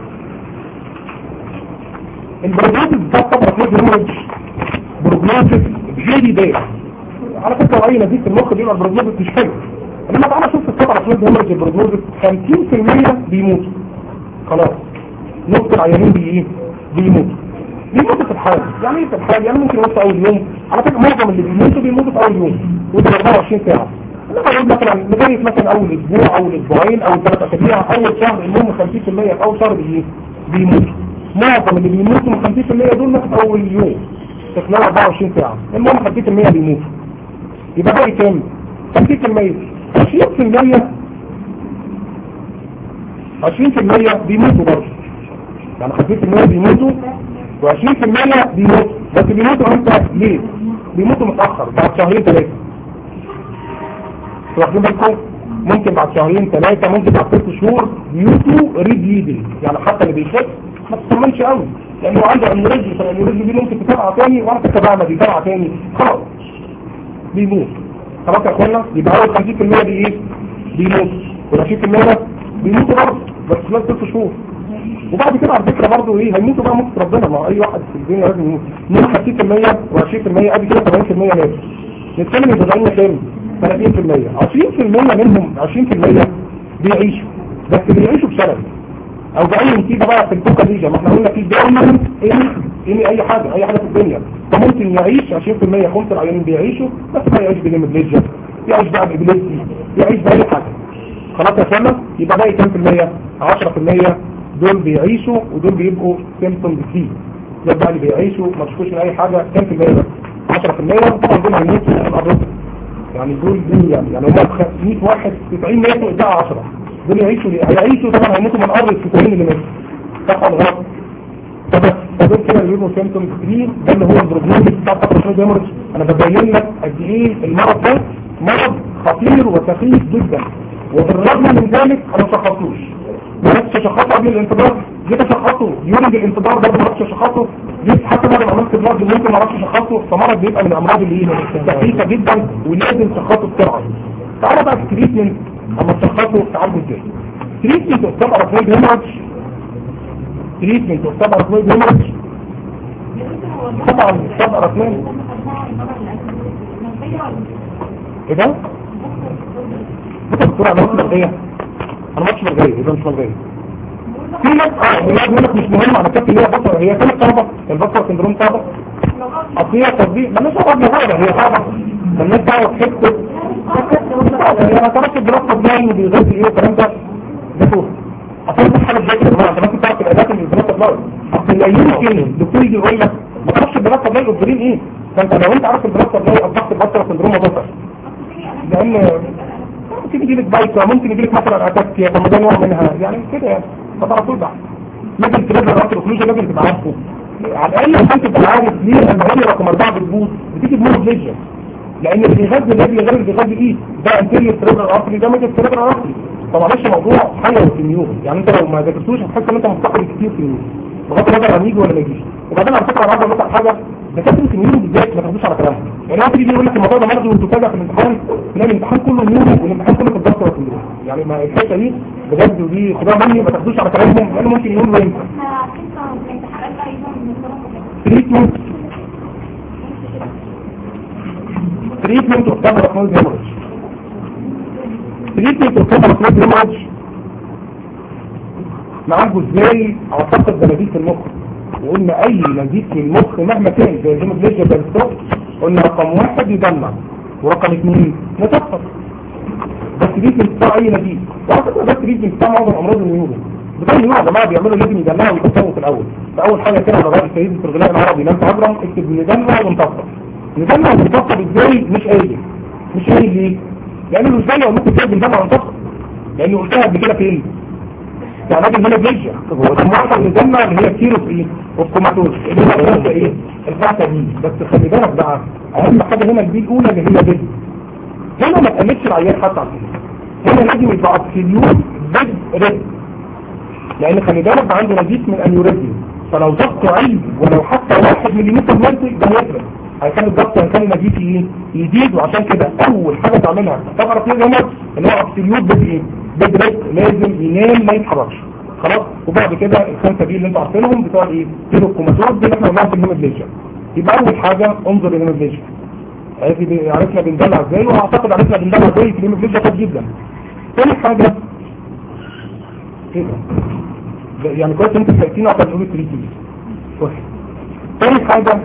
البروجنوز بتاع طبقه هيموريدج بروجنوز فيري باد على فكره اي نتيجه المخ بيبقى البروجنوز مش حلو انما تعالى شوف الطبقه هيموريدج البروجنوز 50% بيموتوا خلاص نص العيانين بي ايه بيموتوا بيموتوا في الحال يعني ايه في الحال يعني ممكن يموتوا اول يوم على فكره معظم اللي بيموتوا بيموتوا في اول يوم وده 24 ساعه انما اقول مثلا لغايه مثلا اول اسبوع اول اسبوعين اول ثلاث اسابيع اول شهر المهم 50% في اول شهر بي- بيموتوا معظم اللي بيموتوا من 50% دول مثلا في اول يوم في خلال 24 ساعه المهم 50% بيموتوا يبقى باقي كام 50% 20% 20% بيموتوا برضه يعني 50% بيموتوا و20% بيموتوا بس بيموتوا امتى ليه بيموتوا متأخر بعد شهرين ثلاثة واخدين بالكم ممكن بعد شهرين ثلاثة ممكن بعد ست شهور بيموتوا ريبليدنج يعني حتى اللي بيخف ما تطمنش قوي لانه عنده انيوريزم فالانيوريزم دي ممكن تتابع تاني وانا تتابع ما بيتابع تاني خلاص بيموت خلاص يا اخوانا يبقى اول 50% دي ايه بيموت وال20% بيموتوا برضه بس خلال ست شهور وبعد كده على فكره برضه ايه هيموتوا بقى موت ربنا ما هو اي واحد في الدنيا لازم يموت من 50% و20% ادي كده 70% مات نتكلم يبقى بقى كام 30% 20% منهم 20% بيعيشوا بس بيعيشوا بسبب او باي نتيجه بقى في الكوكا دي ما احنا قلنا في دايما ايه ايه اي حاجه اي حاجه في الدنيا فممكن يعيش 20% خمس العيانين بيعيشوا بس ما يعيش بالهيموجلوبين يعيش بقى بإبليسي يعيش بأي حاجة خلاص يا سنة يبقى باقي كام في المية 10% دول بيعيشوا ودول بيبقوا سيمتومز فيه دول بقى اللي بيعيشوا ما تشكوش من اي حاجة كام في المية بس 10% طبعا دول هيموتوا في الأرض يعني دول دول يعني يعني هم 100 واحد 90 ماتوا بتاع 10 دول يعيشوا ليه؟ هيعيشوا طبعا هيموتوا من الأرض ال 90 اللي ماتوا صح ولا غلط؟ فبس فدول كده اللي بيبقوا سيمتومز كتير ده اللي هو البروجنوز بتاع فترة الهيموريج انا ببين لك قد ايه المرض ده مرض خطير وسخيف جدا وبالرغم من ذلك انا ما شخصتوش ما عرفتش اشخصه قبل الانتظار جيت اشخصه يورد الانتظار ده ما عرفتش اشخصه جيت حتى بعد ما عملت بلاد ممكن ما اعرفش اشخصه فمرض بيبقى من الامراض اللي ايه سخيفه جدا ولازم تشخصه بسرعه تعالى بقى في التريتمنت اما تشخصه تعالوا ازاي تريتمنت اوف سب هيموريج تريتمنت اوف سب هيموريج طبعا سب ارثمين ايه ده؟ انت بتقول على ماتش مرغية انا ماتش مرغية يبقى مش مرغية في ناس اه بيقول يقول لك مش مهم على كابتن هي بصرة هي كانت صعبة البصرة سندروم صعبة اصل هي تطبيق ما مش صعبة بنهارة هي صعبة فالناس تعرف حتة هي انا تعرف الدراسة بلاي وبيغذي ايه والكلام ده ده فوق اصل مش حاجة بذاكر يا جماعة انت ممكن تعرف الاداة من الدراسة بلاي اصل لا يمكن الدكتور يجي يقول لك ما تعرفش الدراسة بلاي قدرين ايه فانت لو انت عارف الدراسة بلاي اصبحت البصرة سندروم وبصر لان ممكن يجي لك بايكا ممكن يجي لك مثلا اتاكيا طب ما ده نوع منها يعني كده يعني فتعرفوا ده لازم تنزل رقم الفلوس لازم تبقى عارفه على الاقل عشان تبقى عارف ليه لما هي رقم اربعه بتبوظ بتيجي بمور ليجن لان اللي بيغذي الرجل غير اللي بيغذي الايد ده انتيريور سيريبرال ارتري ده ميدل سيريبرال ارتري فمعلش موضوع حيوي في النيورون يعني انت لو ما ذاكرتوش هتحس ان انت مفتقد كتير في النيورون بغض النظر عن يجي ولا ما يجيش وبعدين على فكره انا عايز اقول لك حاجه دكاتره النيورون بالذات ما تاخدوش على كلامهم يعني واحد يجي يقول لك الموضوع ده مرضي وانتوا كذا في الامتحان تلاقي الامتحان كله نيورون والامتحان كله في الدكتور والسندروم يعني ما الحته دي بجد ودي خدوها مني ما تاخدوش على كلامهم لانه ممكن يقولوا ينفع تريتمنت تريتمنت اوف كفر اوف نوز هيموريج تريتمنت اوف كفر اوف نوز هيموريج نعالجه ازاي اعتقد بنزيد في المخ وقلنا اي نزيد في المخ مهما كان زي الهيموجلوبين زي الستروك قلنا رقم واحد يدمع ورقم اثنين نتفق بس دي بتاع اي نزيد وعلى فكره ده تريتمنت بتاع معظم امراض النيورون بتاع النيورون يا جماعه بيعملوا لازم يدمعوا ويكتبوا في الاول فاول حاجه كده على راي السيد الفرغلاء العربي لم تعبرم اكتب ندمع ونطفق ندمع ونطفق ازاي مش قايل مش قايل ليه؟ لانه مش زي ممكن تكتب ندمع ونطفق لانه قلتها قبل كده فين؟ يعني راجل هنا بيجيا هو المعطى اللي جمع اللي هي كيلو ايه والكوماتوز اللي هي الفاتة ايه الفاتة دي بس خلي بالك بقى اهم حاجة هنا البي الاولى اللي هي بيج هنا ما تقلتش العيان حتى على كده هنا لازم يبقى ابسوليوت بيج ريد لان خلي بالك ده عنده نزيف من انيوريزم فلو ضغطه عالي ولو حتى واحد مليمتر مرتي ده هيفرق هيخلي الضغط هيخلي نزيف ايه يزيد وعشان كده اول حاجة تعملها تعرف ايه هنا اللي هو ابسوليوت بيج ايه بدرك لازم ينام ما يتحركش خلاص وبعد كده الخمسه دي اللي انتوا عارفينهم بتوع ايه كيلو الكوماتوز دي اللي احنا قلناها في الهيموجليشن يبقى اول حاجه انظر للهيموجليشن عرفنا بندلع ازاي واعتقد عرفنا بندلع ازاي في الهيموجليشن كويس جدا ثاني حاجه ايه ده يعني كويس انتوا سايتين عشان تقولوا 3 تي كويس تاني حاجة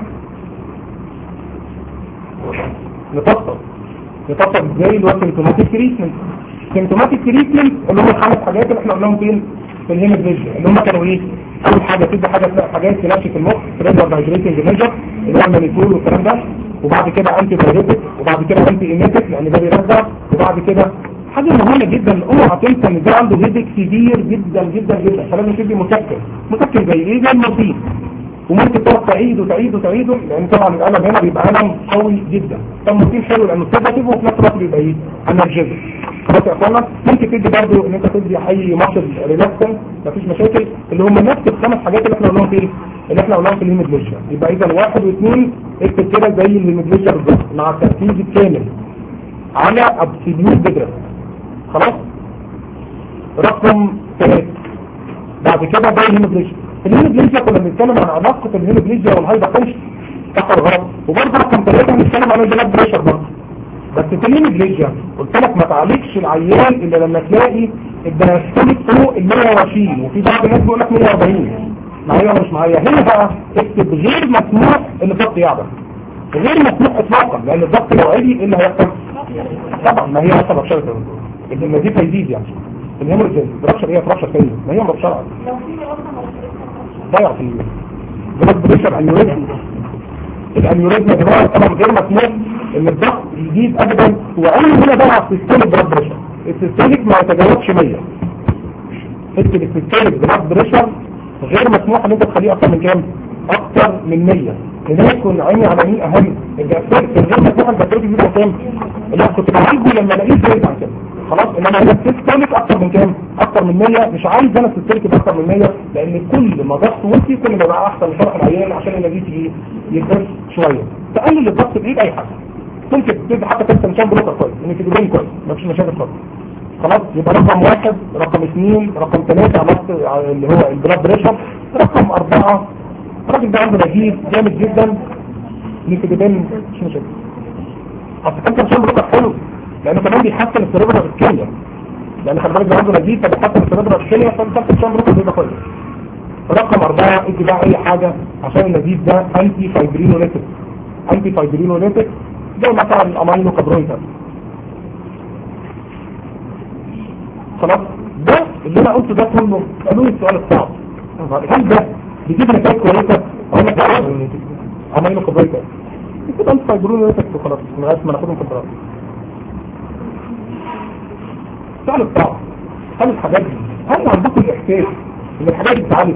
نفصل نفصل ازاي اللي هو سيمتوماتيك تريتمنت سيمتوماتيك تريتمنت اللي هم الخمس حاجات اللي احنا قلناهم فين في الهيموجلوبين اللي هم كانوا ايه اول حاجه تدي حاجه اسمها حاجات تنشف المخ ريزر دايجريتنج ميجر اللي هو المانيتول والكلام ده وبعد كده انتي بايوتيك وبعد كده انتي ايميتيك لان ده بيرجع وبعد كده حاجه مهمه جدا اوعى تنسى ان ده عنده هيدك كبير جدا جدا جدا فلازم تدي مسكن مسكن زي ايه زي المورفين وممكن تقعد تعيد وتعيد وتعيده لان طبعا الالم هنا بيبقى الم قوي جدا فالمورفين حلو لانه سيداتيف وفي نفس الوقت بيبقى ايه انرجيزك خلاص يا اخوانا ممكن تدي برضه ان انت تدي اي مصل ريلاكسن مفيش مشاكل اللي هم نفس الخمس حاجات اللي احنا قلناهم فين اللي احنا قلناهم في الهيموجلوبين يبقى اذا واحد واثنين اكتب كده زي الهيموجلوبين بالظبط مع التركيز الكامل على ابسوليوت بدرس خلاص رقم ثلاثة بعد كده ده الهيموجلوبين الهيموجلوبين كنا بنتكلم عن علاقة الهيموجلوبين والهايبرتنشن صح ولا غلط وبرضه رقم ثلاثة بنتكلم عن البلاد بريشر برضه بس في الهيموجلوبين قلت لك ما تعالجش العيان الا لما تلاقي الدايستوليك فوق ال 120 وفي بعض الناس بيقول لك 140 معايا ولا مش معايا هنا بقى اكتب غير مسموح ان الضغط يعلى غير مسموح اطلاقا لان الضغط لو عالي ايه اللي هيحصل؟ طبعا ما هي اصلا رشاشه النزيف هيزيد يعني الهيموريجين رشة هي رشة ثانيه ما هي مرشرة لو في اصلا ضيع في البلد بريشر انيوريزم الانيوريزم يا جماعه طبعا غير مسموح ان الضغط يزيد ابدا واول هنا بقى السيستوليك بلاد بريشر السيستوليك ما يتجاوزش 100 حته السيستوليك بلاد بريشر غير مسموح ان انت تخليه اكتر من كام؟ اكتر من 100 هناك يكون عيني على مين اهم الجاسوس غير مسموح البكتيريا بيبقى كام؟ لا كنت بعالجه لما الاقيه زايد عن كده خلاص انما انا السيستوليك اكتر من كام؟ اكتر من 100 مش عايز انا السيستوليك يبقى اكتر من 100 لان كل ما ضغط وطي كل ما بقى احسن لشرح العيان عشان النتيجه تيجي يخف شويه تقلل الضغط بايد اي حاجه ممكن تدي حتى تنسى مشان بلوكر كويس ان تدي كويس مفيش مشاكل خالص خلاص يبقى رقم واحد رقم اثنين رقم ثلاثة علاقة اللي هو البلاد بريشر رقم أربعة الراجل ده عنده نزيف جامد جدا نيكوديبين مش مشاكل اصل كان كان بلوكر حلو لانه كمان بيحسن السيربرا الكيمياء لان خلي بالك ده عنده نزيف فبيحسن السيربرا الكيمياء فالكابتن شان بلوكر بيبقى كويس رقم أربعة ادي بقى أي حاجة عشان النزيف ده أنتي فايبرينوليتك أنتي فايبرينوليتك زي مثلا الأمينو كابرويتر خلاص ده اللي أنا قلته ده كله قالوا لي السؤال الصعب هل ده بيجيب نتائج كويسة؟ أقول لك أمينو كابرويتر كده أنتي فايبرينوليتك وخلاص لغاية ما ناخدهم في الدراسة السؤال الصعب هل الحاجات دي هل عندكم الإحساس ان الحاجات دي بتتعالج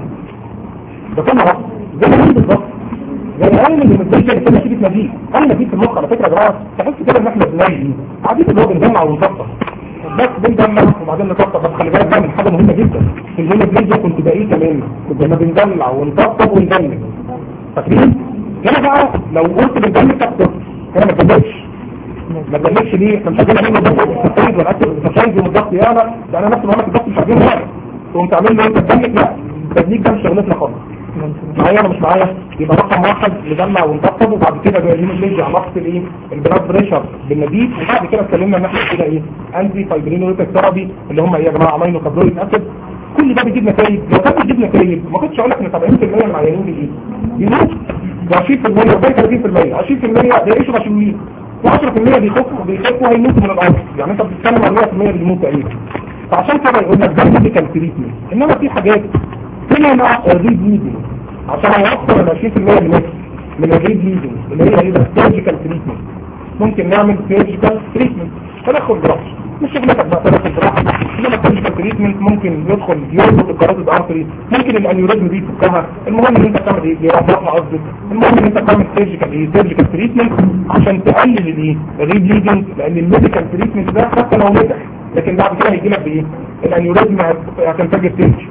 ده كان عرض زي ما قلت بالظبط زي العالم اللي متضايق اللي كان نتيجه نزيف انا نزيف في المخ على فكره يا جماعه تحس كده ان احنا بنعمل عادي اللي هو بنجمع ونطبق بس بنجمع وبعدين نطبق بس خلي بالك بقى من حاجه مهمه جدا في الهيمو بليجيا كنت بقيه كمان كنت لما بنجمع ونطبق ونجمع فاكرين؟ هنا بقى لو قلت بنجمع تاخد هنا ما تجمعش ما تجمعش ليه؟ احنا مش عايزين نعمل ضغط التسايد والاكل التسايد والضغط ياما ده انا نفسي بقول لك الضغط مش عايزين نعمل تقوم تعمل له انت تدمك لا التدليك ده مش شغلتنا خالص معايا ولا مش معايا يبقى رقم واحد نجمع ونطبطب وبعد كده جايين الليجي علاقه الايه البلاد بريشر بالنبيذ وبعد كده اتكلمنا ان احنا كده ايه انتي فايبرينوليتك ثيرابي اللي هم ايه يا جماعه امينو كابلويك اسيد كل ده بيجيب نتائج لو كان بيجيب نتائج ما كنتش اقول لك ان 70% من العيانين دي ايه يموت و20% وباقي 30% 20% بيعيشوا مشلولين و10% بيخفوا بيخفوا هيموتوا من الارض يعني انت بتتكلم عن 100% بيموت تقريبا فعشان كده يقول لك ده ميديكال تريتمنت انما في حاجات هنا مع الريد ليدنج عشان هيوصل ال 20% من من الريد ليدنج اللي هي ايه سيرجيكال تريتمنت ممكن نعمل سيرجيكال تريتمنت تدخل جراحي مش شغلتك بقى تدخل جراحي انما السيرجيكال تريتمنت ممكن يدخل يربط القرارات الارتري ممكن الانيوريزم دي تفكها المهم ان انت تعمل ايه جراحه قصدك المهم ان انت تعمل سيرجيكال ايه سيرجيكال تريتمنت عشان تقلل الايه الريد ليدنج لان الميديكال تريتمنت ده حتى لو نجح لكن بعد كده هيجي لك بايه الانيوريزم هتنفجر تنج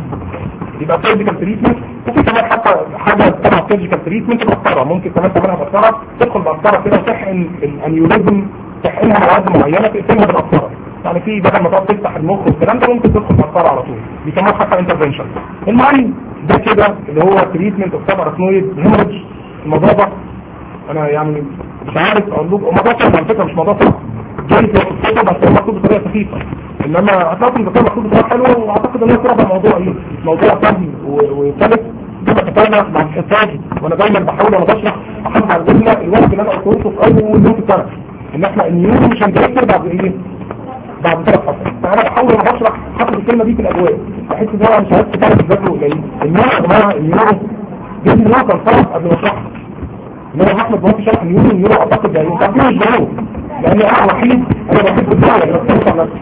يبقى سيرجيكال تريتمنت وفي كمان حتى حاجه تبع سيرجيكال تريتمنت بقطره ممكن كمان تعملها بقطره تدخل بقطره كده وتحقن الانيوريزم تحقنها مواد معينه تقفلها بالقطره يعني في بدل ما تقعد تفتح المخ والكلام ده ممكن تدخل بقطره على طول بيسموها حتى انترفنشن المهم ده كده اللي هو تريتمنت اوف سب ارثنويد هيموريدج الموضوع ده انا يعني مش عارف اقول لكم الموضوع صعب على فكره مش موضوع صعب جاي في الخطه بس هو مكتوب بطريقه خفيفه انما هتلاقوا ان الدكتور مكتوب بطريقه حلوه واعتقد ان هو صعب الموضوع ايه موضوع سهل وسلس زي ما انا مع الحفاظ وانا دايما بحاول وانا بشرح احافظ على الجمله الوقت اللي انا قلته في اول يوم في السنه ان احنا النيورو مش هنذاكر بعد ايه بعد ثلاث فترات فانا بحاول وانا بشرح حاطط الكلمه دي في الاجواء بحس ان انا مش عارف كتاب تذاكره قليل النيورو يا جماعه النيورو جبت النيورو كان صعب قبل ما اشرحها ان انا احمد وانت شرح النيورو النيورو اعتقد ده يوم تعرفين مش ضروري لان انا وحيد انا بحب الدعوه اللي بتنفع نفسي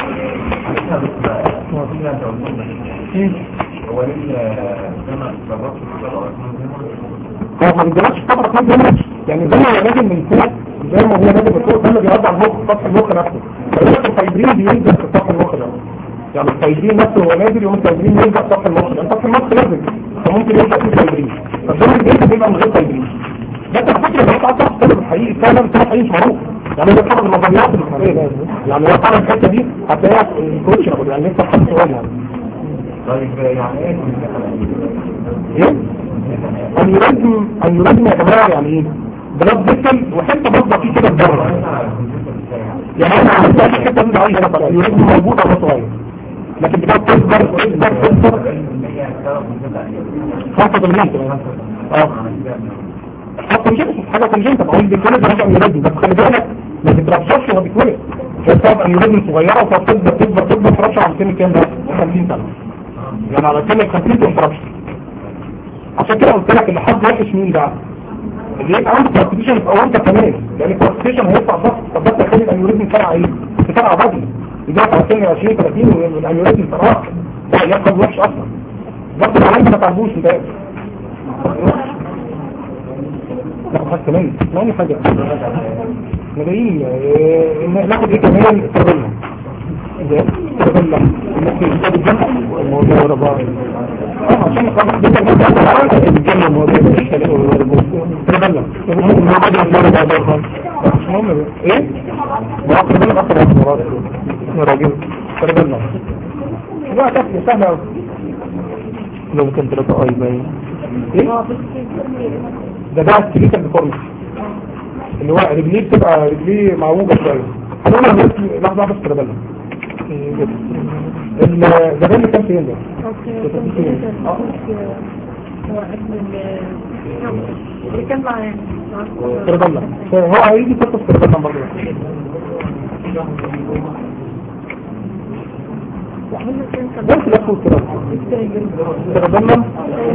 هو ليه لما جربت هو ما بيجربش طبعا كمان هنا يعني زي ما هو نازل من فوق زي ما هو نازل من فوق ده اللي بيرجع المخ سطح المخ نفسه فالوقت الفايبرين بينزل في سطح المخ ده يعني الفايبرين نفسه هو نازل يوم الفايبرين ينزل في سطح المخ لان سطح المخ نازل فممكن يرجع فيه فايبرين فالدور الجلد بيبقى من غير فايبرين بس على فكره لو انت تعرف السبب الحقيقي فعلا السبب الحقيقي مش معروف يعني ده سبب النظريات اللي يعني لو فعلا الحته دي هتلاقيها في الكوتش يعني لسه حد سؤال يعني طيب يعني ايه ايه اليوريزم اليوريزم يا جماعه يعني ايه بلاد بيتل وحته برضه في كده بره يعني انا عملت الحته دي ضعيفه بقى اليوريزم موجود على صغير لكن بتاع تكبر تكبر تكبر 85 اه حتى مش حاجه كونجنت بقول بيتولد بحاجه اليوريزم بس خلي بالك ما تترشحش وهو بيتولد هي بتاعت اليوريزم صغيره وتكبر تكبر تكبر ترشح على سن كام ده 50 سنه يعني على سن ال 50 تنترشح عشان كده قلت لك اللي حد وحش مين بقى اللي يبقى عنده كونستيشن يبقى وانت كمان لان الكونستيشن هيطلع ضغط طب ده تخلي الانيوريزم فرع ايه فرع بدري يجي على سن 20 30 والانيوريزم فرع ده يبقى وحش اصلا ضغط العين ما تعرفوش انت لا حاجه كمان ثاني حاجه احنا جايين اه، ناخد ايه كمان تربيه ده تربيه ممكن يجيب الجنة الموضوع ورا بعض اه عشان نخلص ده الموضوع الجنة الموضوع تربيه ما بعد الموضوع ده ده خالص مش مهم ايه ده تربيه اكتر من مرات يا راجل تربيه لا تفهم سهله قوي لو كان تلاتة اي باين ايه ده ده السكريتال ديفورميتي اللي هو رجليه بتبقى رجليه معوجة شوية هنقولها دلوقتي لحظة واحدة في تربلة الزبالة كان فين ده؟ اللي كان معايا تربلة هو هيجي فترة في تربلة برضه ده في الأخوة تربلة تربلة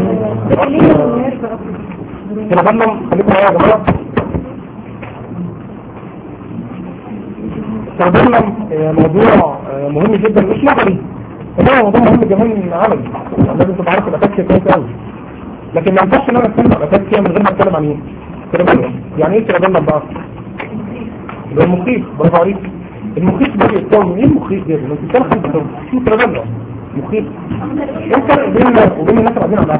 تربلة خليكم معايا يا جماعة تربلة موضوع مهم جدا مش نظري ده موضوع مهم كمان عملي لازم تبقى عارف الأساس كويس قوي لكن ما ينفعش ان انا اتكلم عن الأساس كده من غير ما اتكلم عن ايه تربلة يعني ايه تربلة بقى ده المخيف برافو عليك المخيف ده بيتكون ايه المخيف ده انت بتتكلم عن التربلة شو تربلة مخيف ايه الفرق بيننا وبين الناس اللي قاعدين على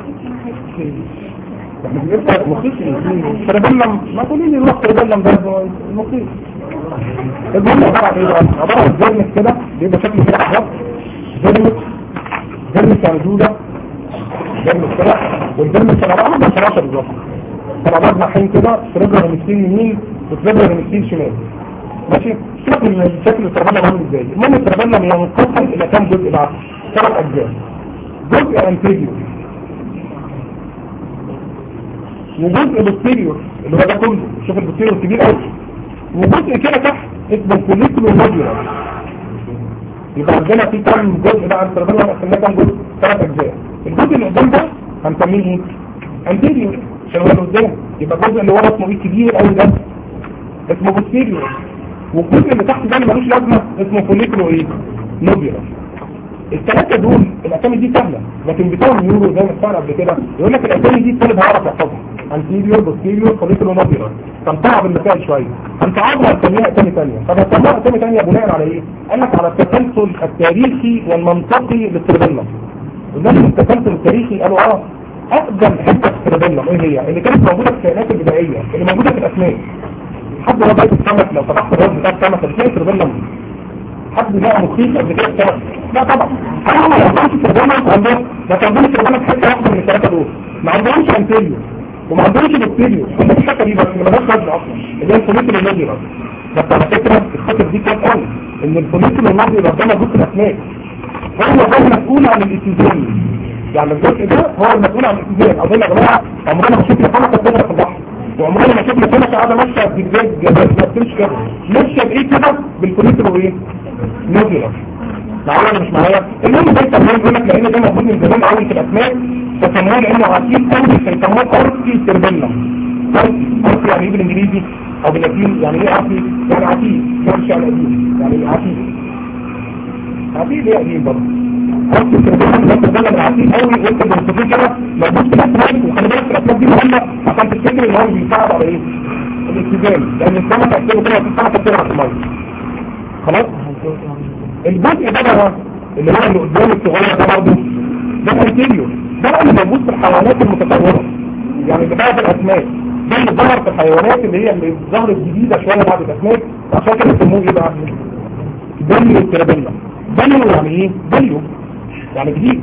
القهوة يبقى مخيف تربلم ما تقولي لي روح تربلم ده المخيف المهم عبارة عن ايه بقى عبارة عن جرمس كده بيبقى شكل كده احمر جرمس جرمس موجودة جرمس كده والجرمس كان عبارة عن 11 بالظبط كان عبارة عن ناحيين كده تربلة غمسين يمين وتربلة غمسين شمال ماشي شكل شكل التربلة عامل ازاي المهم التربلة ينقسم الى كام جزء بقى ثلاث اجزاء جزء انتيريور وجزء بوستيريور اللي هو ده كله شوف البوستيريور كبير قوي وجزء كده تحت اسمه كوليكولو نوديولار يبقى عندنا في كام جزء بقى التربيه قسمناه كام جزء ثلاث اجزاء الجزء اللي قدام ده هنسميه ايه انتيريور عشان هو اللي قدام يبقى الجزء اللي ورا اسمه ايه كبير قوي ده اسمه بوستيريور والجزء اللي تحت ده اللي ملوش لازمه اسمه كوليكولو ايه نوديولار الثلاثه دول الاسامي دي سهله لكن بتوع النيورو زي ما اتفقنا قبل كده يقول لك الاسامي دي الطالب هيعرف يحفظها انتيريور بوستيريور كوليكولو نوديولار فنصعب المسائل شويه هنصعبها نسميها اسامي ثانيه طب هنسميها اسامي ثانيه بناء على ايه؟ قال لك على التسلسل التاريخي والمنطقي للتربيلا قلنا لهم التسلسل التاريخي قالوا اه اقدم حته في التربيلا ايه هي؟ اللي كانت موجوده في الكائنات البدائيه اللي موجوده في الاسماك حد هو بيت السمك لو فتحت الراس بتاع السمك هتلاقي التربيلا حد لقى مخيف قبل كده السمك لا طبعا انا ما عندهمش التربيلا عندهم بس عندهم التربيلا في حته واحده من الثلاثه دول ما عندهمش انتيريور وما عندهمش بكتيريا عندهم الحته دي بس ما لهاش لازمه اصلا اللي هي الفوليكول النادي بس بس على فكره الخطر دي كانت قوي ان الفوليكول النادي ده موجود في الاسماك هو ده المسؤول عن الاستيزان يعني الجزء ده هو المسؤول عن الاكسجين اظن يا جماعه عمرنا ما شفنا سمكه بتغرق في البحر وعمرنا ما شفنا سمكه قاعده ماشيه بجزاج ما بتمشي كده ماشيه بايه كده بالكوليسترول وايه نوبيولار معايا مش معايا المهم ده التمرين يقول لك لان ده موجود من زمان قوي في الاسماك فسموه لانه عتيق قوي فيسموه ارسي سيربيلا ارسي يعني ايه بالانجليزي او باللاتيني يعني ايه ارسي يعني عتيق مش يعني قديم يعني عتيق عتيق ايه قديم برضه ارسي سيربيلا ده سيربيلا من عتيق قوي وانت بتشوفيه كده موجود في الاسماك وخلي بالك الاسماك دي مهمه عشان تفتكر ان هو بيساعد على ايه؟ الاكسجين لان السمكه اكتبه كده في السمكه بتغرق في الميه خلاص الجزء ده بقى اللي هو اللي قدام الصغير ده برضه ده الانتيريور ده بقى اللي موجود في الحيوانات المتطوره يعني اللي بقى في الاسماك ده اللي ظهر في الحيوانات اللي هي اللي ظهرت جديده شويه بعد الاسماك عشان كده بيسموه ايه بقى؟ دليو الترابيلا دليو يعني ايه؟ دليو يعني جديد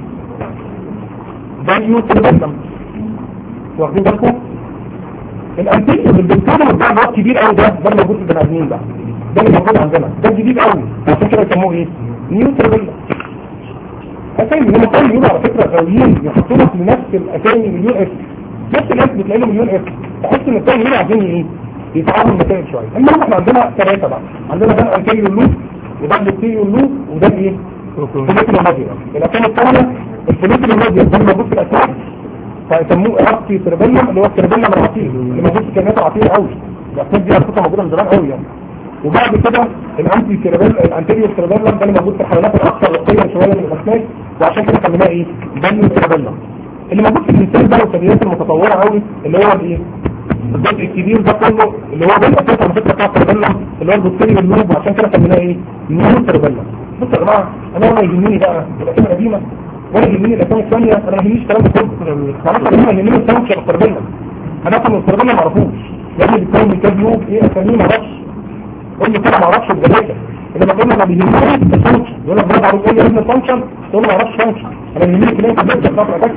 دليو الترابيلا واخدين بالكم؟ الانتيريور اللي بيتكلم ده نوع كبير قوي ده ده اللي موجود في البني ادمين بقى ده اللي موجود عندنا ده جديد قوي عشان كده يسموه ايه نيوترال اسامي هم كانوا بيقولوا على فكره غاويين يحطوا لك لنفس الاسامي مليون اسم نفس الناس بتلاقي له مليون اسم تحس ان الثاني يقولوا عايزين ايه يتعاملوا المسائل شويه المهم احنا عندنا ثلاثه بقى عندنا ده الانتيريو لوب وده البوستيريو لوب وده الايه الفلوتيريو ماجيا الاسامي الثانيه الفلوتيريو ماجيا ده موجود في الاسماك فيسموه ارابتي سيربيلم اللي هو السيربيلم العطيل اللي موجود في كائنات عطيل قوي الاسماك دي على موجوده من زمان قوي يعني وبعد كده الانتي سيربيل الانتيريور سيربيلم ده اللي موجود في الحيوانات الاكثر رقيا شويه من الاسماك وعشان كده سميناه ايه دانيو سيربيلم اللي موجود في الانسان بقى والثدييات المتطوره قوي اللي هو الايه الجزء الكبير ده كله اللي هو ده الاساس على فكره بتاع السيربيلم اللي هو البوستيريور اللوب وعشان كده سميناه ايه نيو سيربيلم بصوا يا جماعه انا ولا يهمني بقى الاسامي القديمه ولا يهمني الاسامي الثانيه انا ما يهمنيش الكلام ده كله معلش انا يهمني الاسامي مش السيربيلم انا اصلا السيربيلم ما اعرفوش يعني بيتكون من كام لوب ايه اساميه ما اعرفش قول لي كده ما اعرفش بجد انما قلنا ما بيهمنيش الفانكشن يقول لك برضه عاوز يقول لي ابن فانكشن تقول له ما اعرفش فانكشن انا بيهمني كده انت بتبدا بتاع الاتاك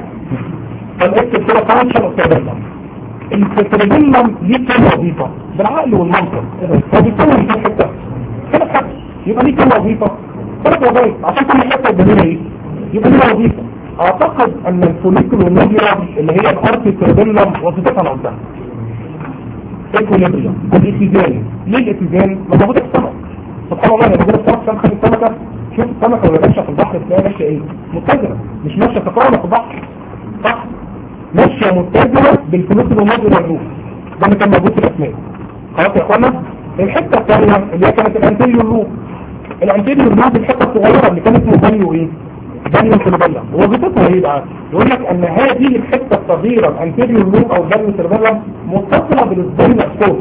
فالاكتب كده فانكشن والسيربيلم السيربيلم ليه كام وظيفه بالعقل والمنطق هو بيتكون من كام حته كده حته يبقى ليه كام وظيفه ثلاث وظائف عشان كل حته قدامنا ايه يبقى ليه وظيفه اعتقد ان الفوليكول والنجرة اللي هي الارتي سيربيلم وظيفتها قدام ايكوليبريم الاتزان ليه الاتزان ما موجوده في السمك سبحان الله لما موجوده في السمك سمك السمكه شوف السمكه وهي ماشيه في البحر تلاقيها ماشيه ايه متزنه مش ماشيه تقارن في البحر صح ماشيه متزنه بالفلوس الماضي والروح ده اللي كان موجود في الاسماء خلاص يا اخوانا الحته الثانيه اللي هي كانت الانتيريور لوب الانتيريور لوب الحته الصغيره اللي كانت اسمه بانيو ايه بانيو سيربيلم وظيفتها ايه بقى يقول لك ان هذه الحته الصغيره الانتيريور لوب او بانيو سيربيلم متصله بالسبين الصوت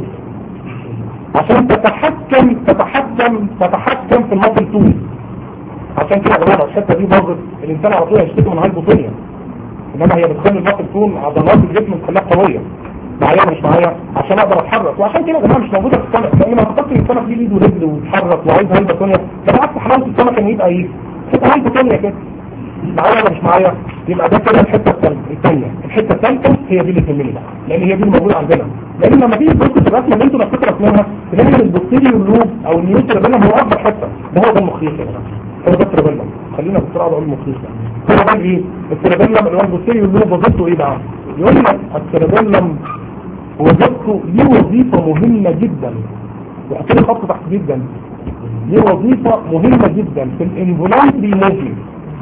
عشان تتحكم تتحكم تتحكم في المصل طول عشان كده يا جماعه الحته دي باظت الانسان على طول هيشتكي من هايبوتونيا انما هي بتخلي المصل طول عضلات الجسم تخليها قويه معايا مش معايا عشان اقدر اتحرك وعشان كده يا جماعه مش موجوده في السمك لان ما فكرت ان السمك ليه ايد ورجل ويتحرك وعايز هايبوتونيا ده بالعكس حلاوه السمك ان يبقى ايه حته هايبوتونيا كده معايا ولا مش معايا يبقى ده كده الحته الثانيه الحته الثالثه هي دي اللي تهمني بقى لان هي دي اللي موجوده عندنا لان لما تيجي تبص في الرسمه اللي انتوا نفسكم رسموها تلاقي ان البوستيريو لوب او النيوترابيلم هو اكبر حته ده هو ده المخيط يا جماعه هو ده الترابيلم خلينا بسرعه نقول المخيط ده هو ده ايه الترابيلم اللي هو البوستيريو لوب وظيفته ايه بقى يقول لك الترابيلم وظيفته ليه وظيفه مهمه جدا وحط لي خط تحت جدا ليه وظيفه مهمه جدا في الانفولانتري موفمنت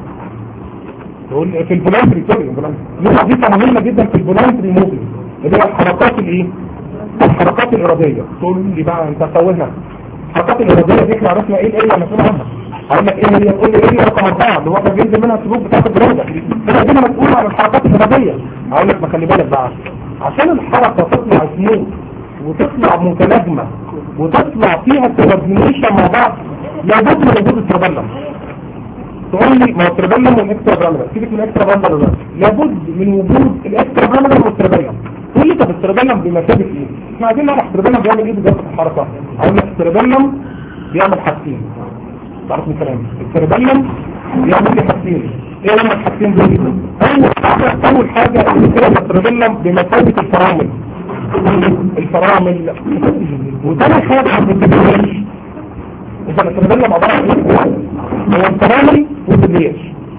في الفولانتري سوري ليه وظيفه مهمه جدا في الفولانتري موفمنت اللي هي الحركات الايه الحركات الاراديه تقول لي بقى انت توهنا الحركات الاراديه دي احنا عرفنا ايه الاريا المسؤوله عنها هقول لك ايه هي تقول لي ايه رقم اربعه اللي هو كان بينزل منها السلوك بتاعت البروده هي دي مسؤوله عن الحركات الاراديه هقول لك ما خلي بالك بقى عشان الحركه تطلع سموث وتطلع متناغمه وتطلع فيها كوردينيشن مع بعض لابد من وجود التربلم تقول لي ما هو التربلم والاكسترا براملر سيبك من الاكسترا براملر ده لابد من وجود الاكسترا براملر والتربلم تقول لي طب التربلم بمثابه ايه احنا عايزين نعرف التربلم بيعمل ايه بالظبط في الحركه اقول لك التربلم بيعمل حاجتين تعرف من كلامي التربلم بيعمل لي حاجتين ايه هم الحاجتين دول اول حاجه اول حاجه اللي كده التربلم بمثابه الفرامل الفرامل وتاني حاجه ما بتتبعش اذا التربلم عباره عن ايه هو الفرامل والتدريج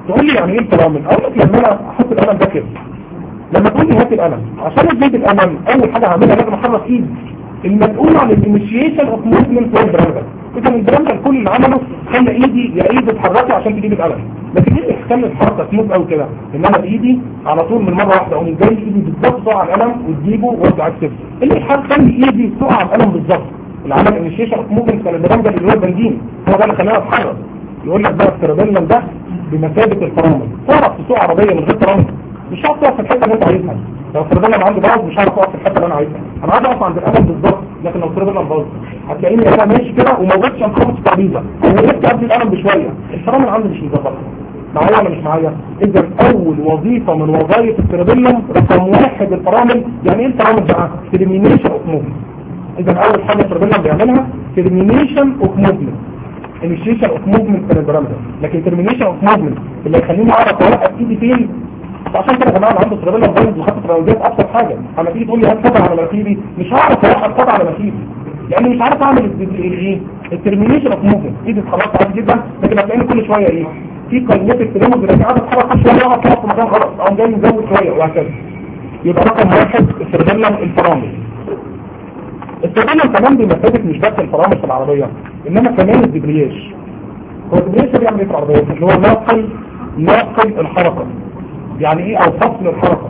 تقول لي يعني ايه الفرامل اقول لك لما انا احط القلم ده كده لما تقول لي هات القلم عشان ازيد القلم اول حاجه هعملها لازم احرك ايدي المسؤول عن الانيشيشن اوف موفمنت هو البراندر اذا البراندر كل اللي عمله خلى ايدي يا ايدي اتحركي عشان تجيب القلم لكن ايه تخلي الحركه سموث قوي كده ان انا بايدي على طول من مره واحده اقوم جاي ايدي بالظبط تقع على القلم وتجيبه وارجع اكتبه اللي يخلي ايدي تقع على القلم بالظبط اللي عمل انيشيشن اوف موفمنت كان البراندر اللي هو البنزين هو ده اللي خلاني اتحرك يقول لك بقى السيربيلم ده بمثابه الفرامل تعرف تسوق عربيه من غير فرامل مش هعرف تقف في الحته اللي انت عايزها لو السيربيلم عندي باظ مش هعرف اقف في الحته اللي انا عايزها انا عايز اقف عند القلم بالظبط لكن لو السيربيلم باظ هتلاقيني انا ماشي كده وما وقفتش انخبط في الترابيزه او وقفت قبل القلم بشويه الفرامل عندي مش مظبطه معايا ولا مش معايا اذا اول وظيفه من وظائف السيربيلم رقم واحد الفرامل يعني ايه الفرامل بقى ترمينيشن اوف موفمنت اذا اول حاجه السيربيلم بيعملها ترمينيشن اوف موفمنت initiation اوف موفمنت من البرامج لكن termination اوف موفمنت اللي يخليني اعرف اوقف ايدي فين عشان كده يا جماعه اللي عنده سيربيلم بايظ وخط الترابيزات ابسط حاجه اما تيجي تقول لي هات خط على مناخيري مش هعرف اوقف خط على مناخيري لاني مش عارف اعمل الايه الترمينيشن اوف موفمنت ايدي اتخبطت عادي جدا لكن هتلاقيني كل شويه ايه في كاينيتيك تريموز اللي قاعد اتحرك شويه اقعد كده في مكان غلط او جاي مزود شويه وهكذا يبقى رقم واحد السيربيلم الفرامل السيربيلم كمان بيمثلك مش بس الفرامل في العربيه انما كمان الدبرياج هو الدبرياج ده بيعمل ايه في العربيه اللي هو ناقل ناقل الحركه يعني ايه او فصل الحركه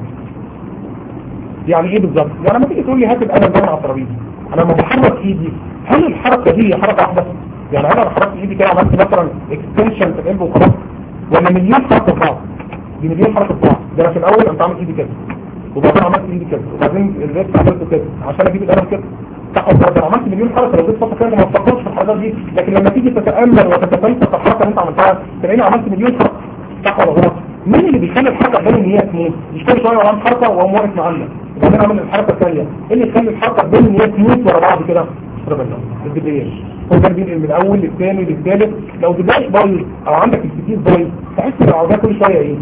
يعني ايه بالظبط يعني لما تيجي تقول لي هات القلم ده على الترابيزه انا لما بحرك ايدي هل الحركه دي حركه واحده يعني انا حركت ايدي كده عملت مثلا اكستنشن في القلب وخلاص ولا مليون حركه في بعض دي مليون حركه في بعض ده أنا في الاول انت عامل ايدي كده وبعدين عملت ايدي كده وبعدين الريست عملته كده عشان اجيب القلم كده تاخد ده عملت مليون حركه لو جيت فتره كده ما تفكرش في الحاجات دي لكن لما تيجي تتامل وتتفلسف في الحركه اللي انت عملتها تلاقيني عملت مليون حركه صح ولا غلط مين اللي بيخلي الحركه تبان ان هي سموث مش كل شويه ولا عامل حركه واقوم واقف معلق وبعدين اعمل الحركه الثانيه ايه اللي يخلي الحركه تبان ان هي سموث ورا بعض كده ربنا الدبرياج هو ده بينقل من الاول للثاني للثالث لو دبرياج بايظ او عندك الفتيس بايظ تحس ان العربيه كل شويه ايه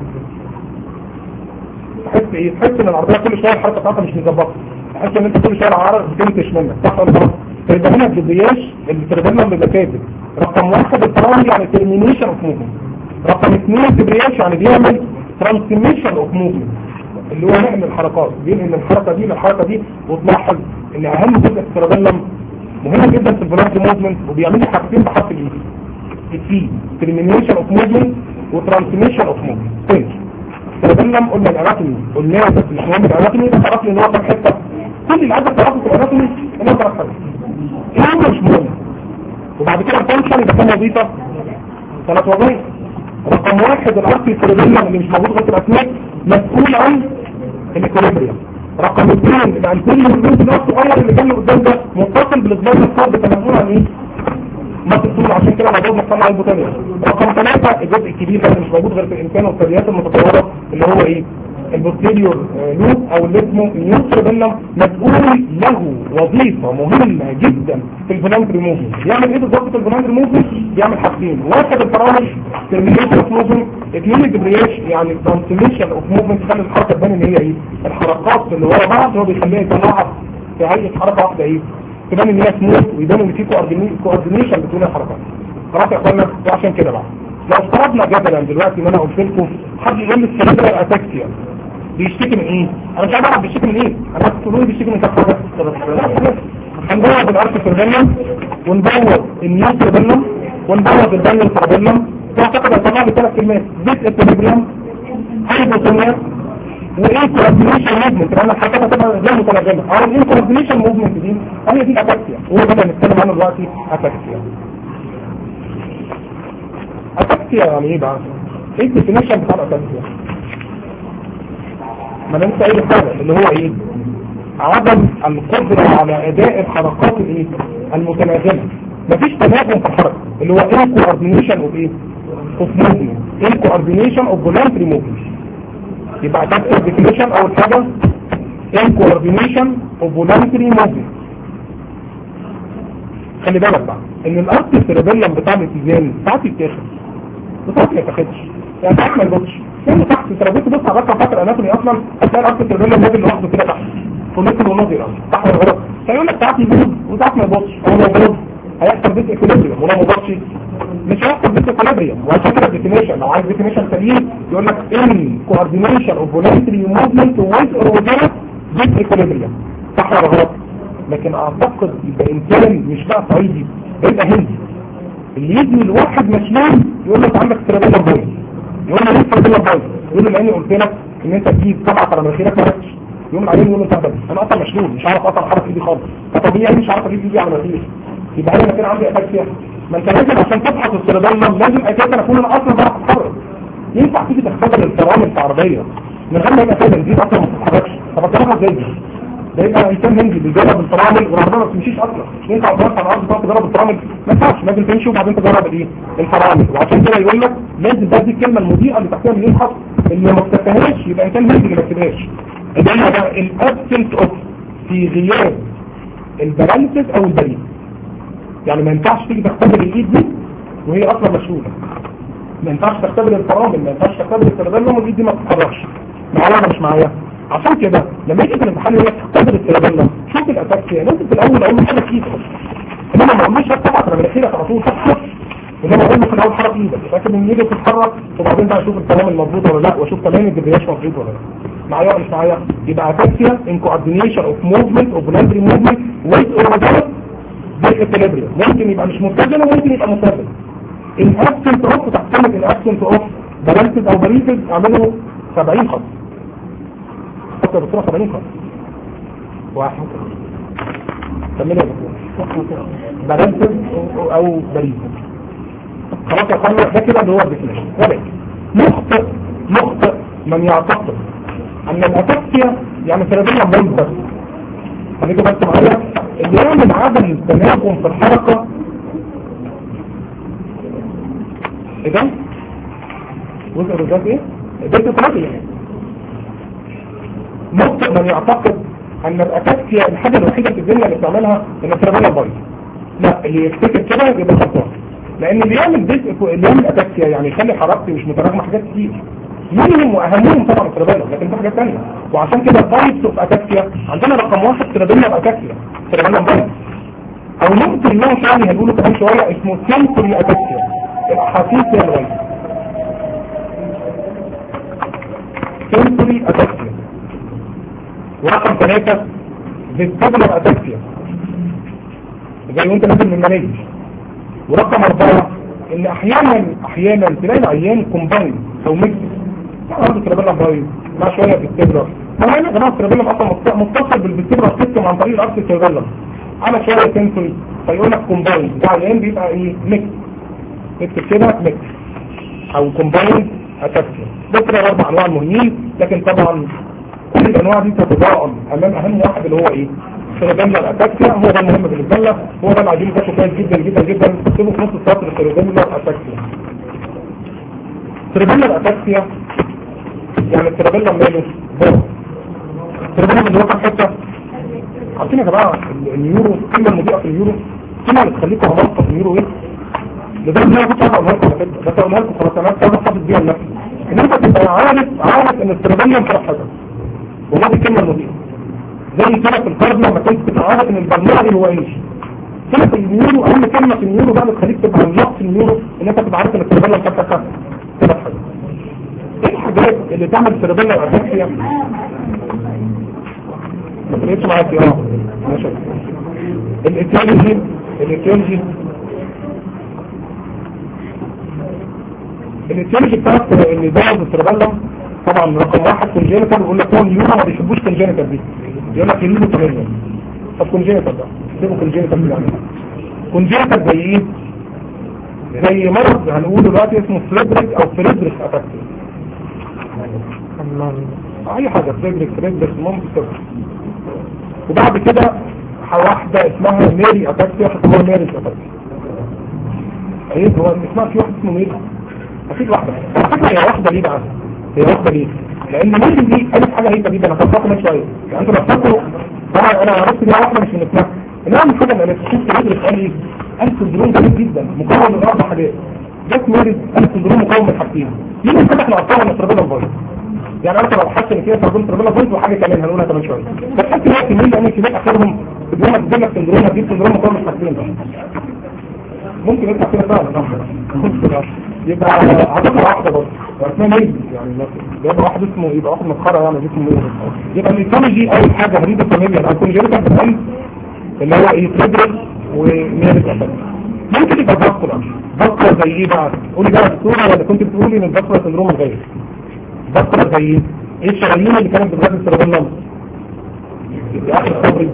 تحس ايه تحس ان العربيه كل شويه الحركه بتاعتها مش مظبطه تحس ان انت كل شويه العرض بتنتش منك صح ولا غلط فيبقى هنا الدبرياج التربيلم بمكاتب رقم واحد الفرامل يعني ترمينيشن اوف موفمنت رقم اثنين الدبرياج يعني بيعمل ترانسميشن اوف موفمنت اللي هو نقل الحركات بينقل من الحركه دي للحركه دي وتلاحظ ان اهم جزء في التربيلم مهم جدا في الفلانك موفمنت وبيعمل لي حاجتين بحرف الاي التي ترمينيشن اوف موفمنت وترانسميشن اوف موفمنت تكلم قلنا الاناتومي قلنا بس مش مهم الاناتومي بس عرفني ان هو كام حته كل اللي عايز تعرفه في الاناتومي ان هو ثلاث حاجات ايه مش مهم وبعد كده الفانكشن يبقى كام وظيفه ثلاث وظائف رقم واحد الارتي سيربيلم اللي مش موجود غير في الاسماك مسؤول عن الاكوليبريم رقم اثنين يبقى كل الجزء ده الصغير اللي جنبه قدام ده متصل بالسبايس الصاد كان مسؤول عن ايه؟ ما تقول عشان كده موضوع مصنع البوتانيا رقم ثلاثة الجزء الكبير ده مش موجود غير في الانسان والثدييات المتطورة اللي هو ايه البوستيريور لوب او اللي اسمه النيوتريبيلم مسؤول له وظيفة مهمة جدا في الفلانتري موفمنت يعمل ايه بالظبط في الفلانتري موفمنت بيعمل حاجتين واحد الفرامل ترمينيشن اوف موفمنت اثنين الدبرياش يعني ترانسميشن اوف موفمنت تخلي الحركة تبان ان هي ايه الحركات اللي ورا بعض هو بيخليها يطلعها في هيئة حركة واحدة ايه تبان ان هي سموث ويبان ان في كوردينيشن بين الحركات خلاص يا اخوانا وعشان كده بقى لو افترضنا جدلا دلوقتي ان انا قلت لكم حد يقول لي السيريبرال اتاكسيا بيشتكي من ايه انا مش عارف اعرف بيشتكي من ايه انا بس تقولوا لي بيشتكي من كام حاجه هنبوظ الارث سيربيلم ونبوظ النيوس سيربيلم ونبوظ البنيوم سيربيلم واعتقد هيطلع لي ثلاث كلمات بيت السيربيلم هايبوتونيا وايه كوردينيشن موفمنت لان الحركات هتبقى غير متناغمه او ايه كوردينيشن موفمنت دي هي دي الاتاكسيا هو ده اللي نتكلم عنه دلوقتي اتاكسيا اتاكسيا يعني ايه بقى ايه الديفينيشن بتاع الاتاكسيا ما ننسى اي حاجه اللي هو ايه عدم القدرة على اداء الحركات الايه المتناغمه مفيش تناغم في الحركه اللي هو ايه كوردينيشن اوف ايه اوف موفمنت ايه كوردينيشن اوف فولنتري موفمنت يبقى ده الديفينيشن اول حاجه ان كوردينيشن اوف فولنتري موفمنت خلي بالك بقى ان الارض السيربيلم بتاع الاتزان ساعات يتاخد وساعات ما يتاخدش يعني ساعات ما يربطش يعني تحت انت لو جيت تبص على الرقم بتاعت الاناتومي اصلا هتلاقي الارض السيربيلم نازل لوحده كده تحت ونص ونظر صح ولا غلط فيقول لك ساعات يبوظ وساعات ما يبوظش هو لو بوظ هيحصل ديس اكوليبريم ولو ما بوظش مش هيحصل ديس اكوليبريم وعشان كده الديفينيشن لو عايز ديفينيشن سليم يقول لك ان كوردينيشن اوف فولنتري موفمنت ويز اور وذر ديس اكوليبريم صح ولا غلط لكن اعتقد يبقى انسان مش بقى صعيدي ده يبقى هندي اللي يجي الواحد مشلول يقول له انت عندك سيرابيلا بويز يقول له ليه سيرابيلا بويز يقول له لاني قلت لك ان انت تجيب سبعه على مناخيرك ما ركش يوم عليه يقول له انت هبل انا اصلا مشلول مش عارف اصلا احرك ايدي خالص فطبيعي مش عارف اجيب ايدي على مناخيري يبقى انا كان عندي اتاكسيا ما انت لازم عشان تبحث السيرابيلا لازم اساسا اكون انا اصلا بعرف اتحرك ينفع تيجي تختبر الفرامل في عربيه من غير ما يبقى فاهم دي اصلا ما بتتحركش طب اجربها ازاي دي؟ ده يبقى انسان هندي بيجرب الفرامل والعربيه ما بتمشيش اصلا ينفع تروح على الارض تقعد تجرب الفرامل ما ينفعش لازم تمشي وبعدين تجرب الايه الفرامل وعشان كده يقول لك لازم ده دي الكلمه المضيئه اللي تحتها مليون خط اللي ما اكتفاهاش يبقى انسان هندي اللي ما كتبهاش ده بقى الابسنت اوف في غياب البالانسز او البريد يعني ما ينفعش تيجي تختبر الايد دي وهي اصلا مشغوله ما ينفعش تختبر الفرامل ما ينفعش تختبر السيربيلم والايد دي ما بتتحركش معايا ولا مش معايا عشان كده لما يجي في الامتحان يقول لك تختبر السيربيلم شوف الاتاكسيا لازم في الاول اقول حاجه كده انما ما اقولوش هات طبعا انا مناخيرك على طول صح انما اقول له في الاول حرك ايدك لكن ان ايدك تتحرك وبعدين بقى اشوف الكلام المظبوط ولا لا واشوف كمان الدبرياش مظبوط ولا لا معايا ولا مش معايا يبقى اتاكسيا ان كوردينيشن اوف موفمنت اوف لاندري موفمنت ويت اور زي الكاليبريا ممكن يبقى مش متزن وممكن يبقى متزن الاكسنت اوف تحتمل الاكسنت اوف بالانسد او بريسد اعمله 70 خط حتى بصورة 70 خط واحد كملوا يا دكتور بالانسد او بريسد خلاص يا اخوانا ده كده اللي هو الديفينيشن ولكن مخطئ مخطئ من يعتقد ان الاتاكسيا يعني سيرابيلا بس بس خليكم بس معايا اللي يعمل عدم التناغم في الحركة ايه ده؟ وزن الرجاج ايه؟ ده تتراجع يعني مخطئ من يعتقد ان الاتاكسيا الحاجة الوحيدة في الدنيا اللي بتعملها ان السيرابيلا بايظ لا اللي يفتكر كده يبقى غلطان لان اللي يعمل ديسك اللي يعمل اتاكسيا يعني يخلي حركتي مش متراجمة حاجات كتير منهم واهمهم طبعا السيرابيلا لكن في حاجات ثانيه وعشان كده البايت اوف اتاكسيا عندنا رقم واحد سيرابيلا اتاكسيا سيرابيلا بايت او ممكن نوع ثاني هنقوله كمان شويه اسمه سنسوري اتاكسيا الاحاسيس يا الغيب سنسوري اتاكسيا ورقم ثلاثة فيستابلر اتاكسيا زي وانت نازل من المناهج ورقم اربعة ان احيانا احيانا تلاقي العيان كومباين او ميكس عنده سيربيلا بايظ مع شويه بالسيربيلا طبعا يا جماعه السيربيلا اصلا متصل بالسيربيلا سيستم عن طريق الارض السيربيلا على شويه سنسوري فيقول لك كومباين بتاع العيان بيبقى ايه ميكس اكتب كده ميكس او كومباين اتاكسيا ده كده الاربع انواع المهمين لكن طبعا كل الانواع دي تتضاءل امام اهم واحد اللي هو ايه سيربيلا الاتاكسيا هو ده المهم بالنسبه لنا هو ده اللي عايزين نذاكره كويس جدا جدا جدا اكتبوا في نص السطر سيربيلا الاتاكسيا سيربيلا الاتاكسيا يعني السيربيلا ماله بره السيربيلا من وقت حته عارفين يا جماعه اليورو القيمه المضيئه في اليورو القيمه اللي تخليكم عمالقه في اليورو ايه لذلك انا كنت اقولها لكم على فكره بس اقولها لكم خلاص انا عايز احافظ بيها لنفسي ان انت تبقى عارف عارف ان السيربيلا مش حاجه وهذه الكلمه المضيئه زي كده في القرن لما كنت تبقى عارف ان البلماري هو ايش كلمه اليورو اهم كلمه في اليورو بقى بتخليك تبقى عملاق في اليورو ان انت تبقى عارف ان السيربيلا مش حاجه كده حاجه ايه الحاجات اللي تعمل سيربيلا الاساسيه ما فرقتش معاك اه ماشي الاتيولوجي الاتيولوجي الاتيولوجي بتاعت اللي ضرب السيربيلا طبعا رقم واحد كونجينيتال بيقول لك هو اليورو ما بيحبوش كونجينيتال دي يقول لك يلينو 8 طب كونجينيتال ده سيبوا كونجينيتال يعني كونجينيتال زي ايه زي مرض هنقوله دلوقتي اسمه فريدريك او فريدريك اتاكسي اي حاجة فريدريك فريدريك ممكن تبقى وبعد كده واحدة اسمها ميري اتاكسي واحدة اسمها ميري اتاكسي ايه هو اسمها في واحد اسمه ميري اكيد واحدة فكرة هي واحدة ليه بقى هي واحدة ليه لان ميري دي قالت حاجة هيبة جدا انا فكرت من شوية يعني انتوا لو فاكروا طبعا انا عرفت ان هي واحدة مش من اسمها انها مش حاجة من الاسم فريدريك قال لي قال سندروم جميل جدا مكون من اربع حاجات ده ميري قال سندروم مكون من حاجتين مين اللي فتح الارقام من التربية البايظ يعني انا لو حاسس ان كده سندروم تربية البايظ وحاجة كمان هنقولها كمان شوية بس حاسس ان مين لان كده اخرهم بدون ما تجيب لك سندروم هتجيب سندروم مكون من حاجتين ممكن يطلع كده فعلا ممكن يبقى هتطلع واحده برضه اسمها ميل يعني يبقى واحد اسمه يبقى واحد مسخره يعني اسمه ميل يبقى الايكولوجي اول حاجه هريده فاميليا او كونجيريتال بالعلم اللي هو ايه تدرس وميل اسد ممكن يبقى فاسكولار فاسكولار زي ايه بقى قولي بقى دكتوره ولا كنت بتقولي ان الفاسكولار سندروم غير فاسكولار زي ايه ايه الشرايين اللي كانت بتغذي السيربيلم في اخر الصبري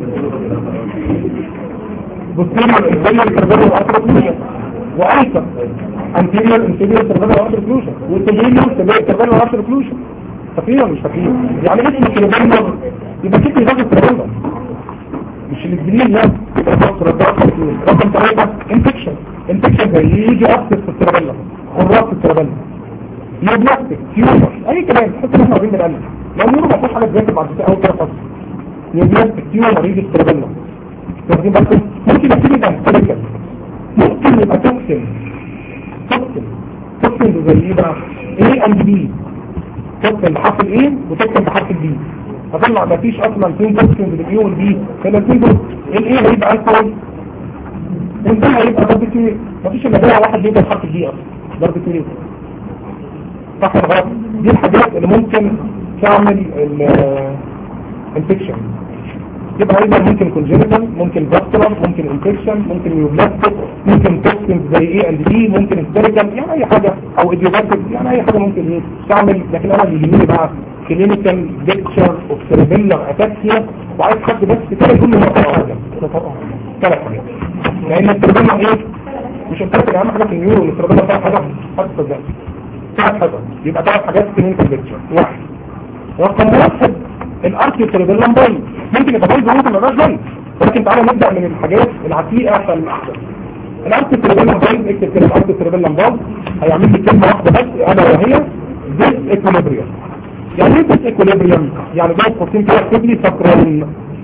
بوستيريور انتيريور سيربيلم ارتروكلوجن وايضا انتيريور انتيريور سيربيلم ارتروكلوجن والتجريور سيربيلم ارتروكلوجن فاكرين ولا مش فاكرين يعني اسم السيربيلم يبقى كده يغذي السيربيلم مش الجديد لا رقم ثلاثة انفكشن انفكشن زي يجي اكتر في السيربيلم خراج في السيربيلم نيوبلاستيك تيومر اي كلام تحس ان احنا واخدين بالقلب لو نيومر ما فيش حاجه تذاكر بعد كده اول كده خالص نيوبلاستيك تيومر يجي السيربيلم واخدين بالكم ممكن يبتدي يبقى هيستيريكال ممكن يبقى توكسين توكسين توكسين زي ايه بقى ايه اند بي توكسين بحرف الايه وتوكسين بحرف البي اطلع ما فيش اصلا اثنين توكسين بالاي والبي فانا الاثنين دول الايه هيبقى الكول انت هيبقى ضرب كتير ما فيش الا دواء واحد بيبقى بحرف البي اصلا ضرب كتير صح ولا غلط دي الحاجات اللي ممكن تعمل الانفكشن يبقى ايضا ممكن كونجنتال ممكن فاسكولار ممكن انفكشن ممكن نيوبلاستيك ممكن توكسين زي ايه اند بي ممكن هيستيريكال يعني اي حاجه او ايديوباثيك يعني اي حاجه ممكن ايه تعمل لكن انا اللي يهمني بقى كلينيكال بيكتشر اوف سيربيلر اتاكسيا وعايز حد بس كده يقول لي نقطه واحده ثلاث حاجات لان السيربيلر ايه مش قلت لك اهم حاجه في النيورو السيربيلر ثلاث حاجات حد صدقني ثلاث حاجات يبقى ثلاث حاجات كلينيكال بيكتشر واحد رقم واحد الارتي سيربيلم بايظ ممكن يبقى بايظ وممكن ما يبقاش بايظ ولكن تعالى نبدا من الحاجات العتيقه فالاحسن الارتي سيربيلم بايظ اكتب كده الارتي سيربيلم بايظ هيعمل لي كلمه واحده بس انا وهي ديس ايكوليبريم يعني ايه ديس ايكوليبريم يعني جاي قوسين كده اكتب لي سكران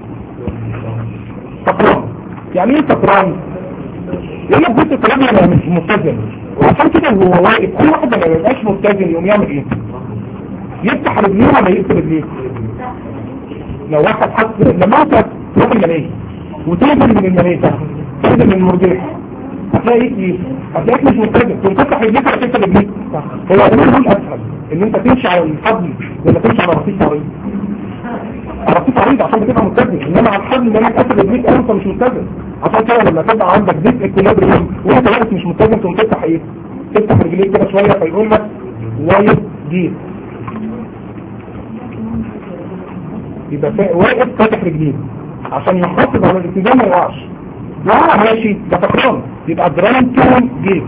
سكران يعني ايه سكران يقول لك ديس ايكوليبريم مش متزن وعشان كده هو واقف اي واحد ما يبقاش متزن يقوم يعمل ايه يفتح رجليه ولا يقفل رجليه لو واحد حط لما انت تروح الملاهي وتنزل من الملاهي تنزل من المرجح هتلاقي ايه هتلاقيك مش متجه تنفتح رجليك ولا تقفل رجليك هو اقول له الاسهل ان انت تمشي على الحبل ولا تمشي على رصيف عريض رصيف عريض عشان بتبقى متجه انما على الحبل لما تقفل رجليك انت مش متجه عشان كده لما تبقى عندك ديس اكوليبريم وانت واقف مش متجه تقوم تفتح ايه تفتح رجليك كده شويه فيقول لك وايد جيت يبقى واقف فاتح رجليه عشان يحافظ على الاتزان ما يقعش وهو ماشي ده فقران يبقى درانكن جيت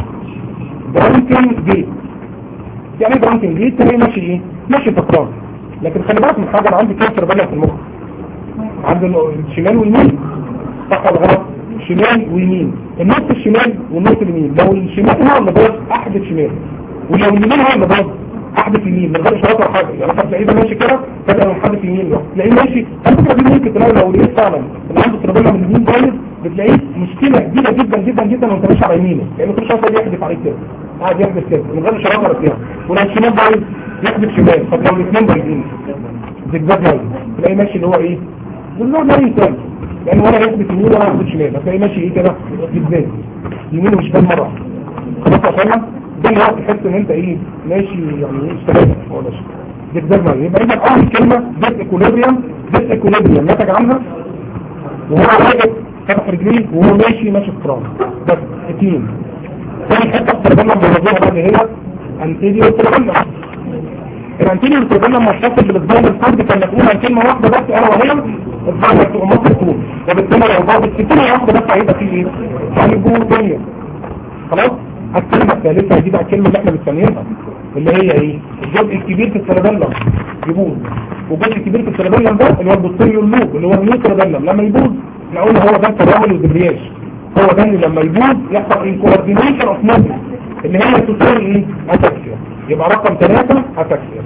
درانكن جيت يعني ايه درانكن جيت تلاقيه ماشي ايه ماشي فقران لكن خلي بالك من حاجه انا عندي كسر بالك في المخ عند الشمال واليمين صح ولا غلط شمال ويمين النص الشمال والنص اليمين لو الشمال هو اللي باظ احدث شمال ولو اليمين هو اللي باظ احدث يمين من غير اشارات ولا حاجه يعني انت تلاقيه ماشي كده فجاه حدث يمين بقى تلاقيه ماشي الفكره دي ممكن تلاقي لو لقيت فعلا اللي عنده ترابيزه من اليمين بايظ بتلاقيه مشكله كبيره جدا جدا جدا وانت ماشي على يمينه لان كل شويه يحدث عليك كده قاعد يحدث كده من غير اشارات ولا بتاع ولو الشمال بايظ يحدث شمال طب لو الاثنين بايظين زجزاج بايظ تلاقيه ماشي اللي هو ايه بالله ما ينسى لان ولا يحدث يمين ولا يحدث شمال هتلاقيه ماشي ايه كده زجزاج يمين وشمال مره خلاص يا فندم ده الوقت تحس ان انت ايه ماشي يعني اشتغلت ولا شيء زجزاج معي يبقى اذا اول كلمه ديس ايكوليبريم ديس ايكوليبريم نتج عنها وهو واقف فتح رجليه وهو ماشي ماشي فرام بس اثنين ثاني حته استخدمنا بنوزعها بقى اللي هي انتيريور تربلم الانتيريور تربلم متصل بالاسبوع الفرد كان مسؤول عن كلمه واحده بس انا وهي الفرد تبقى مصر طول وبالتالي لو بعض الكلمه واحده بس هيبقى فيه ايه؟ يعني جوه دنيا خلاص الكلمة الثالثة دي بقى الكلمة اللي احنا بنسميها اللي هي ايه الجزء الكبير في السيربيلم يبوظ والجزء الكبير في السيربيلم ده اللي هو البوستيريور لوب اللي هو النيو سيربيلم لما يبوظ نقول هو ده التراول والدبرياج هو ده اللي لما يبوظ يحصل ايه كوردينيشن اوف موفمنت اللي هي تساوي ايه اتاكسيا يبقى رقم ثلاثة اتاكسيا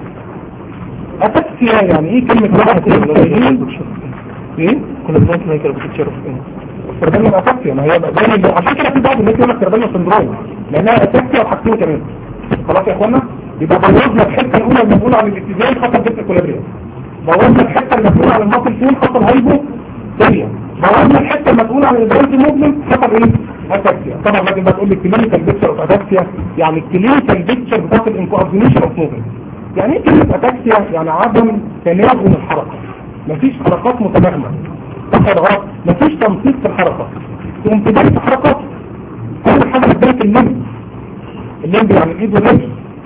اتاكسيا يعني ايه كلمة واحد ايه كنا بنقول ما يكره بتتشرف ايه السيربيلم اتاكسيا ما هي باين عشان كده في بعض الناس يقول لك سيربيلم سندروم لانها اتاكسيا وحاجتين كمان خلاص يا اخوانا يبقى بوظنا الحته الاولى المسؤوله عن الاتزان خطر جسم الكولابريا بوظنا الحته المسؤوله عن المصل فين خطر هايبو ثانيه بوظنا الحته المسؤوله عن البرنس موفمنت خطر ايه اتاكسيا طبعا لازم بقى تقول لي كلينيكال بيكتشر اوف اتاكسيا يعني الكلينيكال بيكتشر بتاعت الانكوردينيشن اوف موفمنت يعني ايه كلمه اتاكسيا يعني عدم تناغم الحركه مفيش حركات متناغمه صح ولا غلط مفيش تنسيق في الحركه تقوم تبان حركات اول حاجه بتبان اللمب اللمب يعني الايد والرجل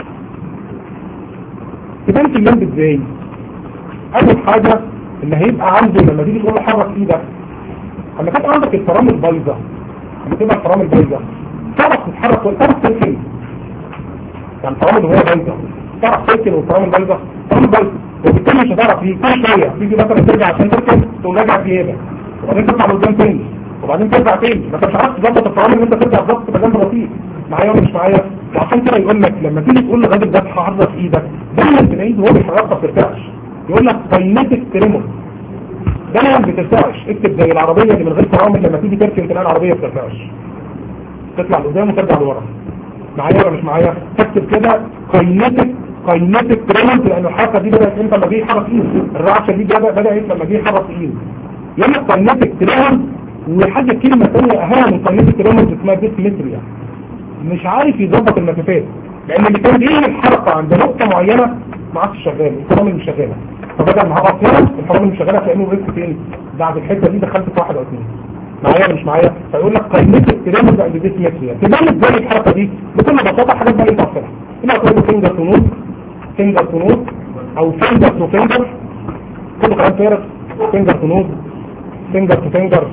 تبان اللمب ازاي اول حاجه اللي هيبقى عنده لما تيجي تقول له حرك ايدك لما كانت عندك الفرامل بايظه لما تبقى الفرامل بايظه تعرف تتحرك ولا تعرف تركن يعني الفرامل وهي بايظه تعرف تركن والفرامل بايظه الفرامل بايظه وبالتالي مش هتعرف ايه كل شويه تيجي مثلا ترجع عشان تركن تقوم راجع زياده وبعدين تطلع لقدام تاني وبعدين ترجع تاني ما انت مش عارف تظبط الفرامل ان انت ترجع تظبط تبقى جنب بطيء معايا ولا مش معايا وعشان كده يقول لك لما تيجي تقول للراجل ده حرك ايدك دايما تلاقيه وهو بيحركها ما بترتاحش يقول لك كاينتك تريمون دايما ما بترتاحش اكتب زي العربيه اللي من غير فرامل لما تيجي تركن تلاقي العربيه ما بترتاحش تطلع لقدام وترجع لورا معايا ولا مش معايا تكتب كده كاينتك كاينتك تريمون لان الحركه دي بدات امتى لما جه يحرك ايده الرعشه دي بدات لما جه يحرك ايده يقول لك كاينتك تريمون وحاجه كلمه ثانيه اهم من كاينتك تريمون اسمها ديسمتريا مش عارف يظبط المسافات لان اللي كان بيعمل حركه عند نقطه معينه ما عادش شغال الفرامل مش شغاله فبدل ما هقف هنا الفرامل مش شغاله كانه وقفت فين بعد الحته دي دخلت في واحد او اثنين معايا ولا مش معايا فيقول لك قيمه التلامس عند ديسمتريا تبان ازاي الحركه دي بكل بساطه حاجات بقى انت عارفها هنا هتقول فينجر تو نوت فينجر تو نوت او فينجر تو فينجر كله كلام فارغ فينجر تو نوت فينجر تو فينجر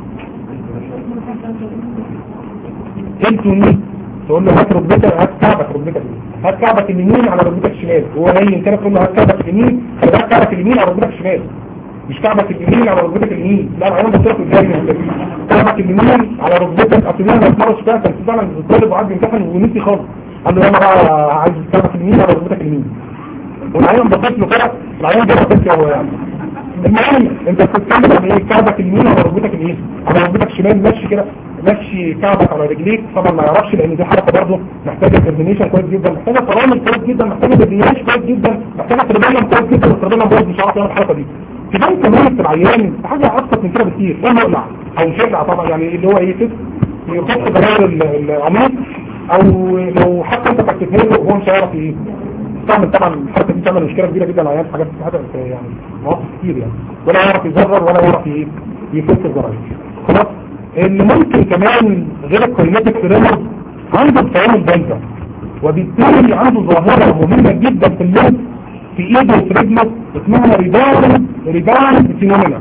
هيل تو نيت تقول له هات ركبتك هات كعبك ركبتك هات كعبك اليمين على ركبتك الشمال هو نايم كده تقول له هات كعبك اليمين هات كعبك اليمين على ركبتك الشمال مش كعبك اليمين على ركبتك اليمين لا انا عاوز اقول لك كعبك اليمين على ركبتك اصل انا ما اتمرش فيها كان فعلا الطالب وقعد يمتحن ونسي خالص قال له انا بقى عايز كعبك اليمين على ركبتك اليمين والعيان بصيت له كده العيان ده بصيت له هو يعني المهم انت بتتكلم عن ايه كعبك اليمين على ركبتك اليمين على ركبتك الشمال ماشي كده ماشي كعبك على رجليك طبعا ما يعرفش لان دي حركه برضه محتاجه كوردينيشن كويس جدا محتاجه فرامل كويس جدا محتاجه ديناش كويس جدا محتاجه تربيلم كويس جدا والتربيلم برضه مش عارف يعمل الحركه دي كمان كمان في العيان حاجه ابسط من كده بكتير ايه مقلع او مش يقلع طبعا يعني اللي هو ايه كده يحط برامل العميق او لو حتى انت فكتها له وهو مش هيعرف ايه تعمل طبعا الحركه دي تعمل مشكله كبيره جدا العيان حاجات حاجات يعني مواقف كتير يعني ولا يعرف يزرر ولا يعرف ايه يفك الزراير خلاص اللي ممكن كمان غير الكلماتيك تريمر عنده التعامل بيضة وبالتالي عنده ظاهرة مهمة جدا في الليل في ايده وفي رجله اسمها ريباول ريباول فينومينا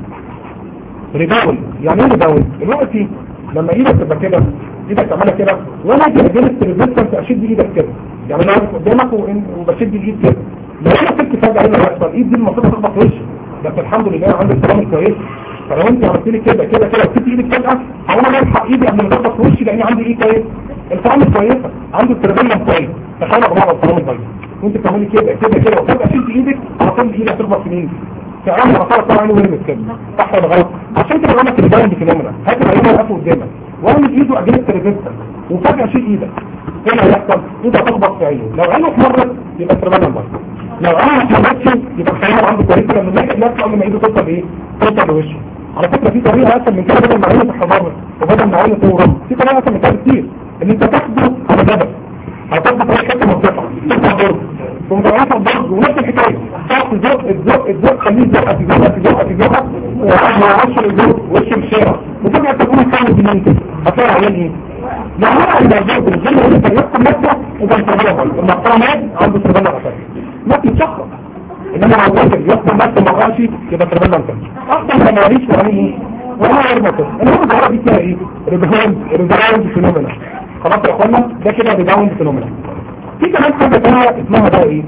ريباول يعني ايه ريباول دلوقتي لما ايدك تبقى كده ايدك تعملها كده وانا اجي اجلس ريزيستنس اشد ايدك كده يعني انا واقف قدامك وبشد الايد كده لو انا سبت فجأة ايه اللي هيحصل الايد دي المفروض تخبط في وشي بس الحمد لله عندي الكلام كويس فلو انت عملت لي كده كده كده وسبت ايدك فجأة هقوم انا الحق ايدي قبل ما تخبط في وشي لان عندي ايه كويس الفرامل كويسه عندي التربيلم كويس تخيل يا جماعه الفرامل كويس وانت بتعملي كده كده كده وفجأة شلت ايدك على طول ايدك هتخبط في مين فعلا رفعت طبعا عينه ورمت كده صح ولا غلط عشان كده بقول لك البايند فينومينا هات العينه واقفه قدامك واعمل ايده اجيب ريزيستنس وفجأة شيل ايدك ايه اللي هيحصل؟ ايده هتخبط في عينه لو عينه اتمرت يبقى التربيلم بايظ لو عينه ما اتمرتش يبقى الخيال عنده كويس لما الناحيه نفسه قبل ما ايده توصل ايه؟ توصل لوشه على فكرة في طريقة اسهل من كده بدل ما عينه تحضر وبدل ما عينه تورم في طريقة اسهل من كده كتير ان انت تاخده على جبل هتاخده في حته مرتفعه تفتح برج ومتوقع برج ونفس الحكايه تاخد تزق تزق تزق خليه يزق تزق تزق تزق وما يعرفش الزق وش الشارع وترجع تكون الثاني دي ممكن هتلاقي عيان ايه؟ لو هو عند الزق الجن يقول لك يحكم نفسه وده التربيه المحترمات عنده تربيه اساسيه ما بتتشخص انما لو الراجل يحكم نفسه ما قالش يبقى تربيه اساسيه اصلا ما ماليش ولا ايه ولا غير مطلوب انا هو ده دي اسمها ايه؟ ريباوند ريباوند فينومينا خلاص يا اخوانا ده كده ريباوند فينومينا في كمان حاجه ثانيه اسمها بقى ايه؟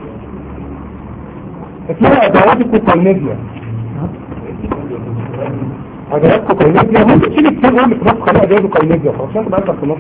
اسمها ادوات الكوكاينيزيا ادوات كوكاينيزيا ممكن تشيل كتير قول في نص خلاص ادوات كوكاينيزيا خلاص عشان تبقى انت في نص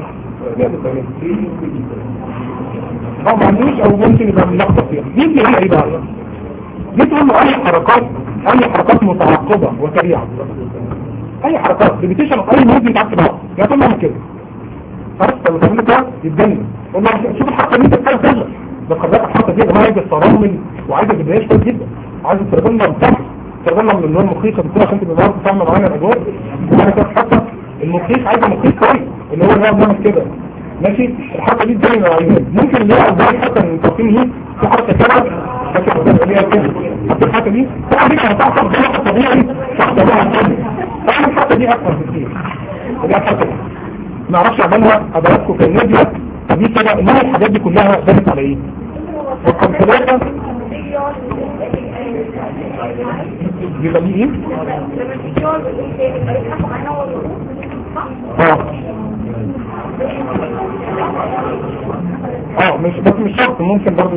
اه ما عندوش او ممكن يبقى ملخبط فيها دي اللي هي ايه بقى؟ دي تقول له اي حركات اي حركات متعاقبه وسريعه اي حركات ريبيتيشن اوف اي موفمنت عكس بعض يعني تقول له كده خلاص لما تعمل كده يتجنن قول له شوف الحركه دي انت بتعمل كذا ده قررت الحركه دي يا جماعه عايزه ترمل وعايزه جبهات كويس جدا عايزه تربلنا صح تربلنا من اللون المخيطه بتكون عشان تبقى برضه فاهمه معانا الاجواء وبعد كده حتى المخيف عايز مخيف كويس اللي هو اللي هو بيعمل كده ماشي الحركه دي زي نوعين ممكن اللي هو زي حتى من التصميم دي في حركه كده لكن اللي هي كده حتى الحركه دي طبعا دي كانت هتحصل بشكل طبيعي تحت طبيعي طبعا الحركه دي اكثر بكتير اللي هي الحركه دي ما اعرفش اعملها ادرسكم في النادي دي كده انما الحاجات دي كلها بنت على ايه؟ رقم ثلاثه بيبقى ليه ايه؟ اه اه مش بس مش شرط ممكن برضه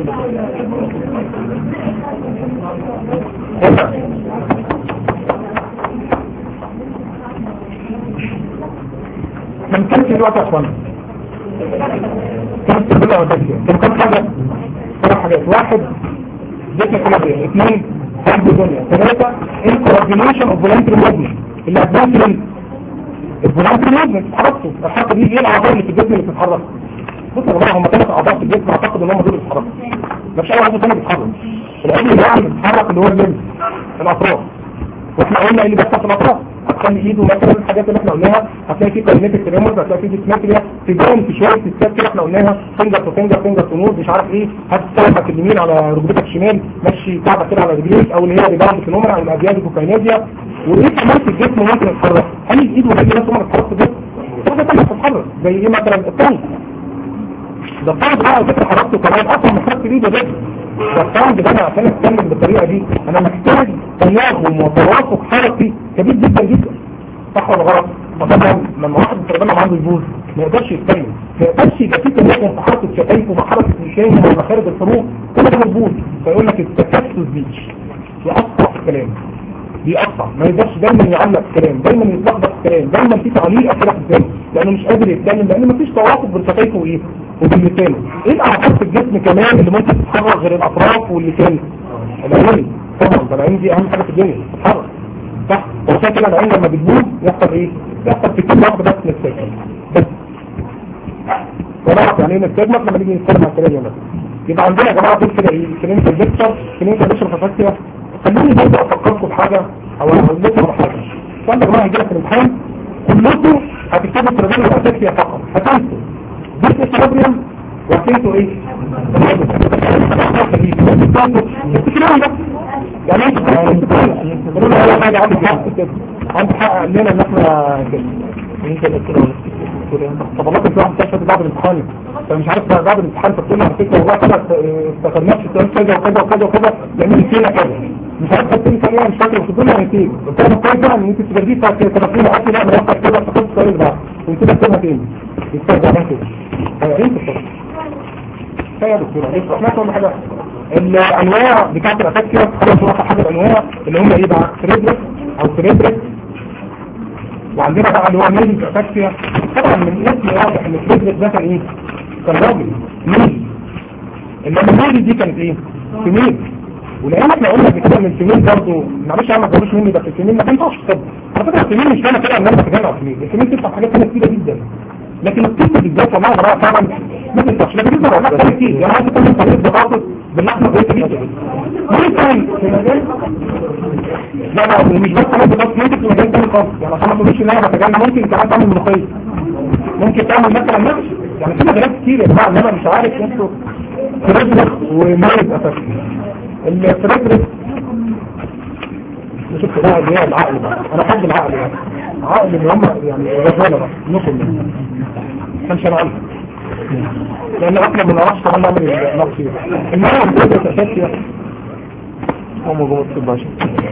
هنا من كم في الوقت يا اخوانا كم تبدأ وتبدأ كم كم حاجة ثلاث حاجات واحد ذكر كلابية اثنين حب دنيا ثلاثة incoordination of voluntary movement اللي هتبقى في الفولنتري موفمنت اتحركتوا الحركه دي ايه الاعضاء اللي في الجسم اللي بتتحرك بص يا جماعه هم ثلاث اعضاء في الجسم اعتقد ان هم دول بيتحركوا مفيش اي عضو ثاني بيتحرك العضو اللي يعني بيتحرك اللي هو اللمس الاطراف واحنا قلنا ايه اللي بيحصل في الاطراف هتخلي ايده مثلا الحاجات اللي احنا قلناها هتلاقي في كوزمتيك تريمورز هتلاقي في ديسماتريا في جون في شويه ستات كده احنا قلناها فينجر تو فينجر فينجر تو نوز مش عارف ايه هتستخدمك اليمين على ركبتك الشمال مشي كعبك كده على رجليك او اللي هي ريباوند فينومينا او الابياد الكوكاينيزيا وايه كمان في الجسم ممكن يتحرك هل الايد والرجل نفسهم بتتحرك في الجسم حاجه ثانيه بتتحرك زي ايه مثلا الطنج ده الطنج بقى على فكره حركته كمان اصلا محرك في ايده ده ده الطنج ده انا عشان اتكلم بالطريقه دي انا محتاج تناغم وتوافق حركي كبير جدا جدا صح ولا غلط؟ فطبعا لما واحد بيستخدمها عنده يبوظ ما يقدرش يتكلم ما يقدرش يبقى في تناغم في حركه شفايفه ومع حركه لسانه ومخارج الحروف كل ده مظبوط فيقول لك التكسس بيتش يقطع في الكلام بيقطع ما يقدرش دايما يعلق في الكلام دايما يتلخبط في الكلام دايما في تعليق كده في الكلام لانه مش قادر يتكلم لان مفيش توافق بين شفايفه وايه وبين لسانه ايه الاعراض في الجسم كمان اللي ممكن تتحرك غير الاطراف واللسان العين طبعا ده العين دي اهم حاجه في الدنيا تتحرك صح وعشان كده العين لما بتبوظ يحصل ايه يحصل في كل واحده بس نستجمل بس ونعرف يعني ايه نستجمل لما نيجي نتكلم عن الكلام مثلا يبقى عندنا يا جماعه دول كده ايه كلينيكال ديكتور كلينيكال ديكتور فاسكيا خلوني برضه افكركم بحاجه او اقول لكم حاجه كان يا جماعه هيجي لك في الامتحان كلكم هتكتبوا الترابيزه الاساسيه فقط هتنسوا بس الترابيزه وهتنسوا ايه؟ الكلام ده يعني انت قولوا له اول حاجه عندك حق كده عندك حق لنا ان احنا كده انت اللي كده طب والله كنت واحد تشهد بعد الامتحان فمش عارف بعد الامتحان فتقول لي على فكره والله كده افتكرناش السؤال كذا وكذا وكذا وكذا لان نسينا كذا مش عارف تقول لي ايه مش فاكر وتقول لي نسيت قلت لها كويس بقى ان انت تجديد بتاعت تلاتين اصلي لا انا وقت كده افتكرت السؤال ده ونسيت اكتبها تاني يسترجع بقى كده ايوه انت بتفكر يا دكتور لسه احنا كنا حاجه الانواع بتاعت الاساس كده خلاص واحد حاجه الانواع اللي هم ايه بقى فريدريك او فريدريك وعندنا بقى اللي هو ميل اتاكسيا طبعا من اسم واضح ان فريدريك ده كان ايه كان راجل ميل انما ميل دي كانت ايه فيميل ولان احنا قلنا قبل كده ان الفيميل برضه معلش يا عم ما تقولوش مني ده في الفيميل ما تنفعش كده على فكره الفيميل مش معنى كده ان انا بتجمع الفيميل الفيميل تفتح حاجات ثانيه كتيره جدا لكن الطب بالذات والله بقى فعلا ما تنفعش لكن يقدر والله ثاني كتير يعني عايز تعمل طريقه بطاطس باللحمه كويسه جدا ممكن في مجال لا لا ومش بس انا بس ممكن في مجال تاني خالص يعني عشان ما تقوليش ان انا بتجنن ممكن كمان تعمل ملوخيه ممكن تعمل مثلا نفس يعني في مجالات كتير يا جماعه انما مش عارف انتوا فريدريك ومارد اساسا الفريدريك شفت بقى اللي هي العقل بقى انا احب العقل يعني عقل اللي هم يعني رجاله بقى نقل منه كانش انا عارف لان اصلا ما نعرفش طبعا نعمل النقص المهم الفريدريك اساسي هم جوه الطب عشان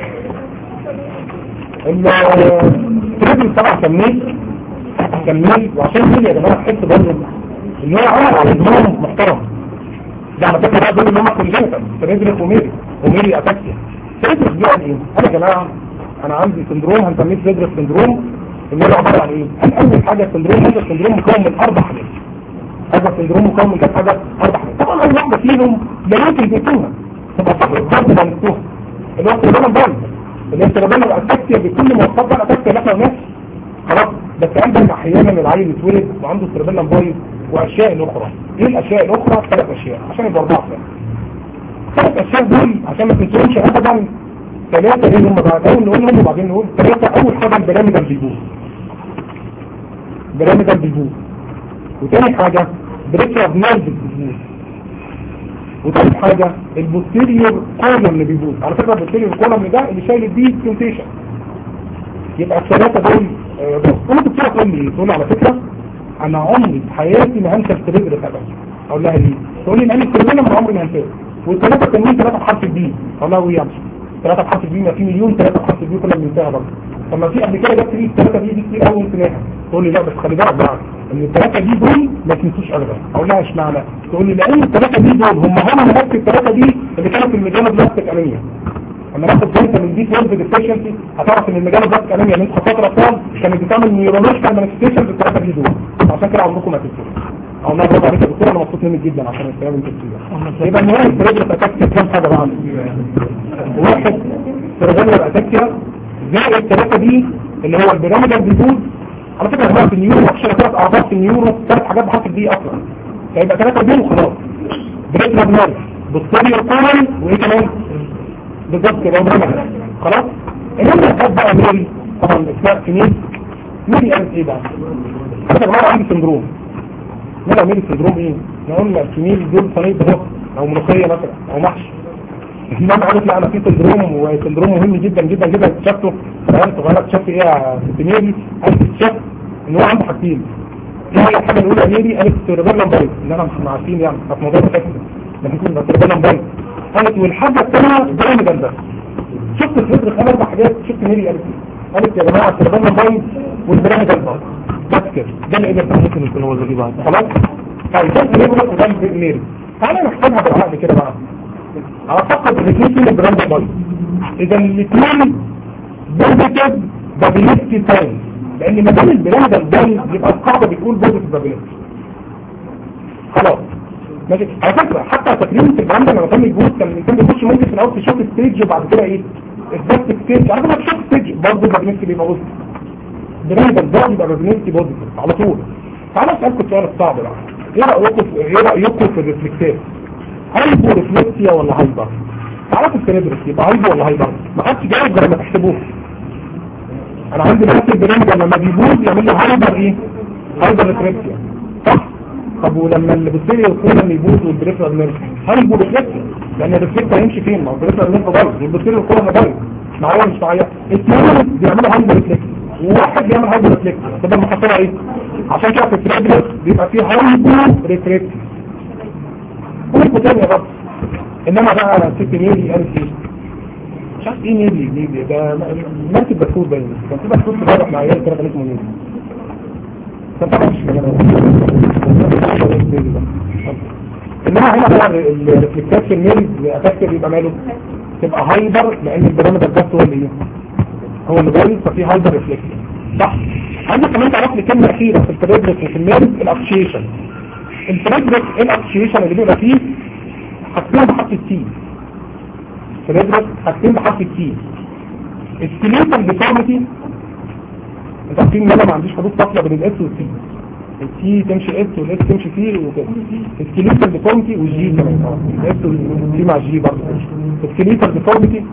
الفريدريك طبعا كان ميل كان ميل وعشان ميل يا جماعه تحس برضه ان هو عمل على دماغه محترم ده على فكره بقى دول اللي هم كونجنتال فريدريك وميري وميري اتاكسيا فريدريك دي يعني ايه؟ انا يا جماعه انا عندي سندروم هنسميه فريدريك سندروم اللي هو عباره عن ايه؟ انا اول حاجه السندروم هذا السندروم مكون من اربع حاجات هذا السندروم مكون من كام حاجه؟ اربع حاجات طبعا اول واحده فيهم لا يمكن تنسوها تبقى صح برضه بنسوها اللي هو السيربيلم بايظ اللي هي السيربيلم الاساسيه بكل مواصفات بقى الاساسيه اللي احنا قلناها خلاص بس عندك احيانا العيل يتولد وعنده السيربيلم بايظ واشياء اخرى ايه الاشياء الاخرى ثلاث اشياء عشان يبقى اربعه ثلاث اشياء دول عشان ما تنسوهمش ابدا ثلاثه ايه هم بقى اول نقول هم وبعدين نقول ثلاثه اول حاجه البرامج اللي بيجوز بيراميدال بيبوظ وتاني حاجة بريكيا نيرف بيبوظ وتالت حاجة البوستيريور كولوم اللي بيبوظ على فكرة البوستيريور كولوم ده اللي شايل الدي سنسيشن يبقى الثلاثة دول آه، بص انا كنت تقول لي تقول لي على فكرة انا عمري في حياتي ما هنسى التريجر ابدا اقول لها ليه تقول لي لان التريجر من عمري ما هنساه والثلاثة التانيين ثلاثة بحرف الدي اقول لها ويا ثلاثة بحرف الدي ما في مليون ثلاثة بحرف الدي كنا بننساها برضه طب ما في قبل كده جت لي الثلاثة دي دي كتير قوي نسيناها تقول لي لا بس خلي بالك بقى ان الثلاثة دي دول ما تنسوش ابدا اقول لها اشمعنى تقول لي لان الثلاثة دي دول هم هم نفس الثلاثة دي اللي كانوا في الميجانا بلاستيك انيميا لما ناخد جلسه من دي 12 ديفيشنسي هتعرف ان المجال بلاستيك انيميا اللي انت خطوات الاطفال كانت بتعمل نيورولوجيكال مانيفستيشنز الثلاثة دي دول عشان كده عمركم ما تنسوا او انا برافو عليك يا دكتور انا مبسوط منك جدا عشان الكلام اللي انت بتقوله يبقى المهم البريدر اتاكتيا كام حاجه بقى واحد سيرفيلر اتاكتيا زائد الثلاثه دي اللي هو البيراميدال ديزوز على فكره هو في النيورو عشان ثلاث اعضاء في النيورو ثلاث حاجات بحرف دي اصلا فيبقى ثلاثه دي وخلاص بريدر نيرف بوستيريور كولن وايه كمان بالظبط كده وبرامج خلاص انما الخد بقى ميري طبعا اسماء سنين ميري قالت ايه بقى حتى جماعه عندي سندروم ميري ميري سندروم ايه نقول لك سنين دول صينيه ضغط او ملوخيه مثلا او محشي انما عارف لا انا في سندروم وسندروم مهم جدا جدا جدا اكتشفته انا صغيره اكتشفت ايه يا ست ميري انا اكتشفت ان هو عنده حاجتين ايه هي الحاجه الاولى ميري قالت سيربيلم بايت ان انا مش عارفين يعني في موضوع الفكر لكن كنا سيربيلم بايت قالت والحاجه الثانيه جرام ده شفت الفكر خمس اربع حاجات شفت ميري قالت ايه قالت يا جماعه سيربيلم بايت والبرامج ده بس كده ده اللي قدرت ممكن يكون هو اللي بعد خلاص طيب ده اللي بيقول قدام ميري تعالى نحسبها بالعقل كده بقى اعتقد الاثنين فيهم براند بايت اذا الاثنين بوزيتيف بابيلتي ساين لان ما دام البراند البايت يبقى القاعده بتقول بوزيتيف بابيلتي خلاص ماشي على فكره حتى تكريم في البراند لما كان يجوز كان الانسان بيخش ممكن في الاول في شوك ستيج وبعد كده ايه اثبات ستيج على فكره في شوك ستيج برضه بابيلتي بيبقى بوزيتيف براند البايت يبقى بابيلتي بوزيتيف على طول تعالى اسالكم السؤال الصعب بقى ايه رايكم في ايه رايكم في الريفلكسات هايبو ريفلكسيا ولا هايبر تعرفوا السيريبرس يبقى هايبو ولا هايبر ما حدش جاوب غير لما تحسبوه انا عندي نفس البرنامج لما بيبوظ يعمل له هايبر ايه هايبر ريفلكسيا صح طب ولما البكتيريا والكولا اللي يبوظ والبريفرال نيرف هايبو ريفلكسيا لان الريفلكس هيمشي فين ما هو البريفرال نيرف بايظ والبكتيريا والكولا بايظ معايا مش معايا اثنين بيعملوا هايبر ريفلكسيا وواحد بيعمل هايبر ريفلكسيا تبقى المحصله ايه عشان كده في السيريبرس بيبقى فيه هايبو ريفلكسيا قولوا تاني يا رب انما بقى ست نيلي قالت ايه مش عارف ايه نيلي نيلي ده مركب بسكوت باين كان في بسكوت صغير مع عيال كده كان اسمه نيلي كان طبعا مش كلام انما هنا بقى الريفلكتات في الميل اتاكد يبقى ماله تبقى هايبر لان البرامج البس هو اللي ايه هو اللي باين ففي هايبر ريفلكت صح عايزك كمان تعرف لي كلمه اخيره في البريدرس وفي الميل الابشيشن الفريدرس ايه الابشيشن اللي بيبقى فيه حاجتين بحرف التي فريدرس حاجتين بحرف التي السكيليتال ديفورميتي انت عارفين ان انا ما عنديش حدود فاصله بين الاس والسي التي تمشي اس والاس تمشي سي وكده السكيليتال ديفورميتي والجي كمان اه الاس والسي مع الجي برضه السكيليتال ديفورميتي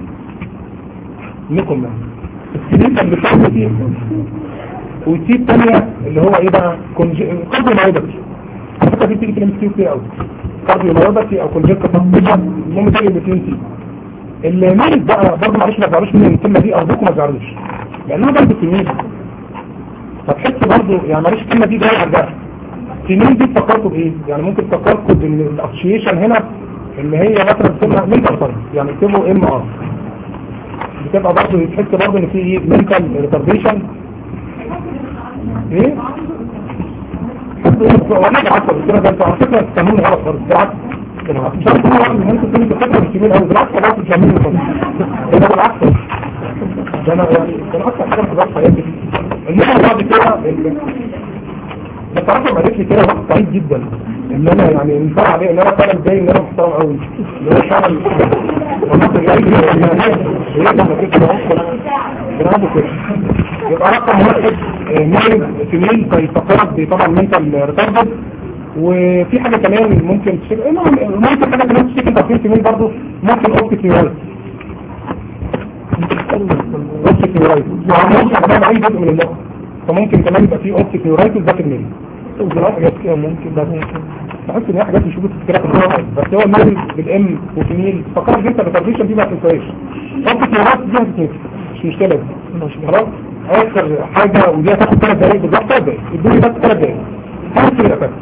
نكم السكيليتال ديفورميتي والتي الثانيه اللي هو ايه بقى كارديو مايوباثي على فكره دي بتيجي في الام كيو كتير قوي كارديو مايوباثي او كونجكتيف سسبشن المهم تيجي الاثنين تي اللي مالك بقى برضه معلش ما تزعلوش من الكلمه دي ارجوكم ما تزعلوش لانها برضه سنين فتحس برضه يعني معلش الكلمه دي جايه على سنين دي فكرتوا بايه؟ يعني ممكن تفكركم بان الاسوشيشن هنا اللي هي مثلا بتبقى منتال فرق يعني اكتبوا ام ار بتبقى برضه تحس برضه ان في ايه منتال ريتارديشن ايه؟ وانا بعصب كده ده انتوا على فكره بتفهموني غلط خالص بالعكس مش عارف هو ان انتوا كنتوا بتفكروا مش كبير قوي بالعكس خلاص مش عاملين خالص ده بالعكس ده انا يعني ده اكتر حاجه في حياتي المهم بعد كده بس عارفه ما قالت لي كده وقت سعيد جدا ان انا يعني انفع عليه ان انا فعلا جاي ان انا محترم قوي اللي هو فعلا والله جاي ايه ده كده برافو كده يبقى رقم واحد مين سنين فيفكرك طبعا منتال ريتاردد وفي حاجة كمان ممكن تشتغل ممكن حاجة كمان تشتغل تفكير سنين برضه ممكن اوبتيك نيورايت اوبتيك نيورايت يعني ممكن كمان اي جزء من المخ فممكن كمان يبقى فيه اوبتيك نيورايتس ده في الميل حاجات كده ممكن ده ممكن بحس ان هي حاجات مش بتتكلم في الجراحة بس هو الميل بالام وفينيل فكرت انت الريتارديشن دي ما تنساش اوبتيك نيورايتس دي هتتنسي مش مشكله دي ماشي خلاص اخر حاجه ودي هتاخد ثلاث دقايق بالظبط ثلاث دقايق ادوني بس ثلاث دقايق خمس كده بس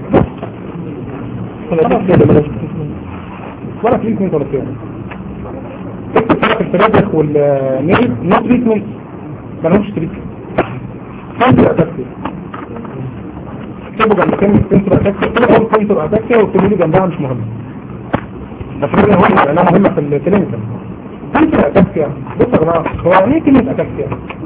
ولا دي كده بلاش تسمع ولا تريتمنت ولا كده اكتب فرق الفرادخ والنيل نو تريتمنت مالهمش تريتمنت خمس اتاكسي اكتبوا جنب كلمة سنتر اتاكسي اكتبوا اول سنتر اتاكسي واكتبوا لي جنبها مش مهم بس هي مهمة لانها مهمة في الكلينيكال سنتر اتاكسي بصوا يا جماعة هو يعني ايه كلمة اتاكسي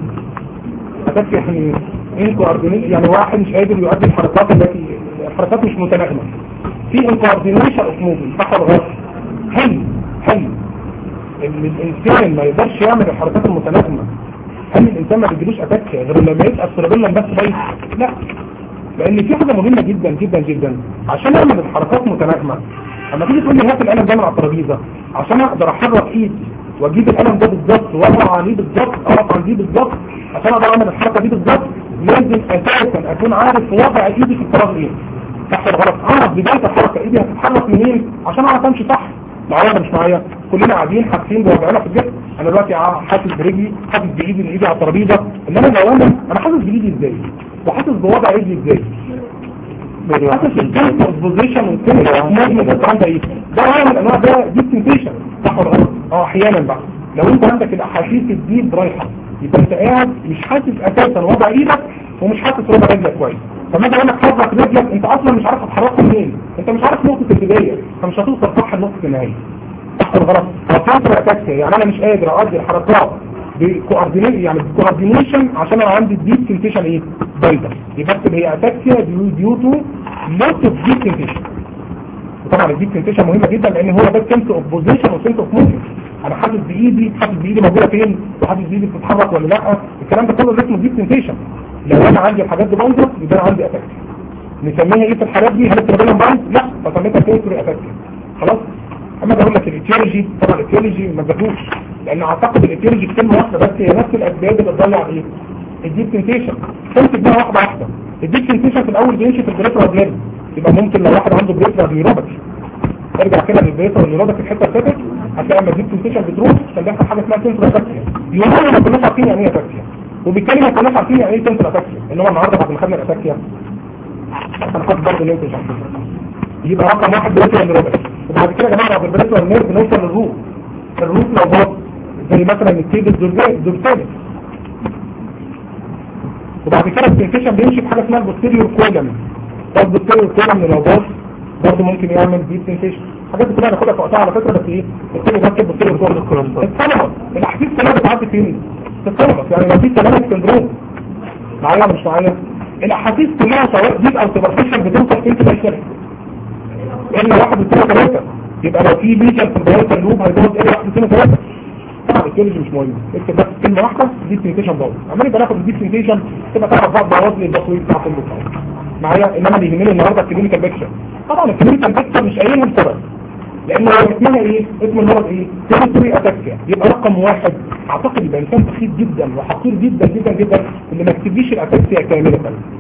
اتاكسي يعني انكواردينيشن يعني واحد مش قادر يؤدي الحركات التي الحركات مش متناغمة في انكواردينيشن اوف موفمنت صح ولا غلط هل هل ان الانسان ما يقدرش يعمل الحركات المتناغمة هل الانسان ما بيجيلوش اتاك غير لما يبقى السيربيلم بس بايظ لا لان في حاجه مهمه جدا جدا جدا عشان اعمل الحركات متناغمه اما تيجي تقول لي هات القلم ده من على الترابيزه عشان اقدر احرك ايدي واجيب القلم ده بالظبط واقع عليه بالظبط اقف عليه بالظبط عشان اقدر اعمل الحركه دي بالظبط لازم اساسا اكون عارف وضع ايدي في الفراغ ايه صح ولا غلط اعرف بدايه الحركه ايدي هتتحرك منين عشان اعرف امشي صح معايا ولا مش معايا كلنا قاعدين حاسين بوضعنا في الجسم انا دلوقتي حاسس برجلي حاسس بايدي ان ايدي على الترابيزه انما لو انا انا حاسس بايدي ازاي وحاسس بوضع ايدي ازاي حاسس بالجسم بوزيشن والكلمه موفمنت الكلام ده ايه ده نوع من انواع ده دي سنسيشن صح ولا غلط اه احيانا بقى لو انت عندك الاحاسيس الديب رايحه يبقى انت قاعد مش حاسس اساسا وضع ايدك ومش حاسس وضع رجلك كويس فما اجي اقول لك حرك رجلك انت اصلا مش عارف تحركها منين انت مش عارف نقطه البدايه فمش هتوصل صح لنقطه النهايه صح ولا غلط فالفتره اتاكسي يعني انا مش قادر اؤدي الحركات بكوردينيشن يعني بكوردينيشن عشان انا عندي الديب سنسيشن ايه بايظه يبقى اكتب هي اتاكسيا ديو ديو تو لوت اوف ديب سنسيشن وطبعا الديب سنسيشن مهمه جدا لان هو ده سنس اوف بوزيشن وسنس اوف موفمنت انا حاسس بايدي حاسس بايدي موجوده فين وحاسس بايدي بتتحرك ولا لا الكلام ده كله اسمه ديب سنسيشن لو انا عندي الحاجات دي بايظه يبقى انا عندي اتاكسيا نسميها ايه في الحالات دي هل التربيه بايظ لا فسميتها سنسوري اتاكسيا خلاص اما اقول لك الايتيولوجي طبعا الايتيولوجي ما بدوش لان اعتقد الايتيولوجي كلمه واحده بس هي نفس الاسباب اللي تضيع ايه الديب سنسيشن تمسك بقى واحده واحده الديب سنسيشن في الاول بيمشي في البريفرال جلاند يبقى ممكن لو واحد عنده بريفرال نيوروباثي ارجع كده للبريفرال نيوروباثي الحته اللي فاتت هتلاقي لما الديب سنسيشن بتروح كان بيحصل حاجه اسمها سنتر اتاكسيا يوميا ما كناش عارفين يعني ايه اتاكسيا وبالتالي ما كناش عارفين يعني ايه سنتر اتاكسيا انما النهارده بعد ما خدنا الاتاكسيا انا خدت برضه اللي انت مش عارفين يبقى رقم واحد بريفرال نيوروباثي وبعد كده يا جماعه بعد البريفرال نيرف نوصل للروح الروح لو باظ زي مثلا التيب الدورسالي وبعد كده السنسيشن بيمشي في حاجه اسمها البوستيريور كولم برضه البوستيريور كولم لو باظ برضه ممكن يعمل ديب سنسيشن الحاجات دي كلها هناخدها في وقتها على فكره بس ايه البوستيريور ده البوستيريور كولم الثلمس الاحاسيس كلها بتعدي فين في الثلمس يعني لو في ثلمس سندروم معايا ولا مش معايا الاحاسيس كلها سواء ديب او سوبرفيشال بتوصل فين في الشركه الا واحد اثنين ثلاثه يبقى لو في ليجن في البيوت اللوب هيبوظ الا واحد اثنين ثلاثه طبعا الكيولوجي مش مهم اكتب بس كلمه واحده دي سنتيشن باور عمال يبقى ناخد الدي سنتيشن تبقى تعرف بقى بوظ لي التصوير بتاع كل معايا انما اللي يهمني النهارده الكلينيكال بيكشر طبعا الكلينيكال بيكشر مش قايلها بسبب لان هو اسمها ايه اسم المرض ايه سيريتوري اتاكيا يبقى رقم واحد اعتقد يبقى انسان بسيط جدا وحقير جدا جدا جدا اللي ما يكتبليش الاتاكيا كامله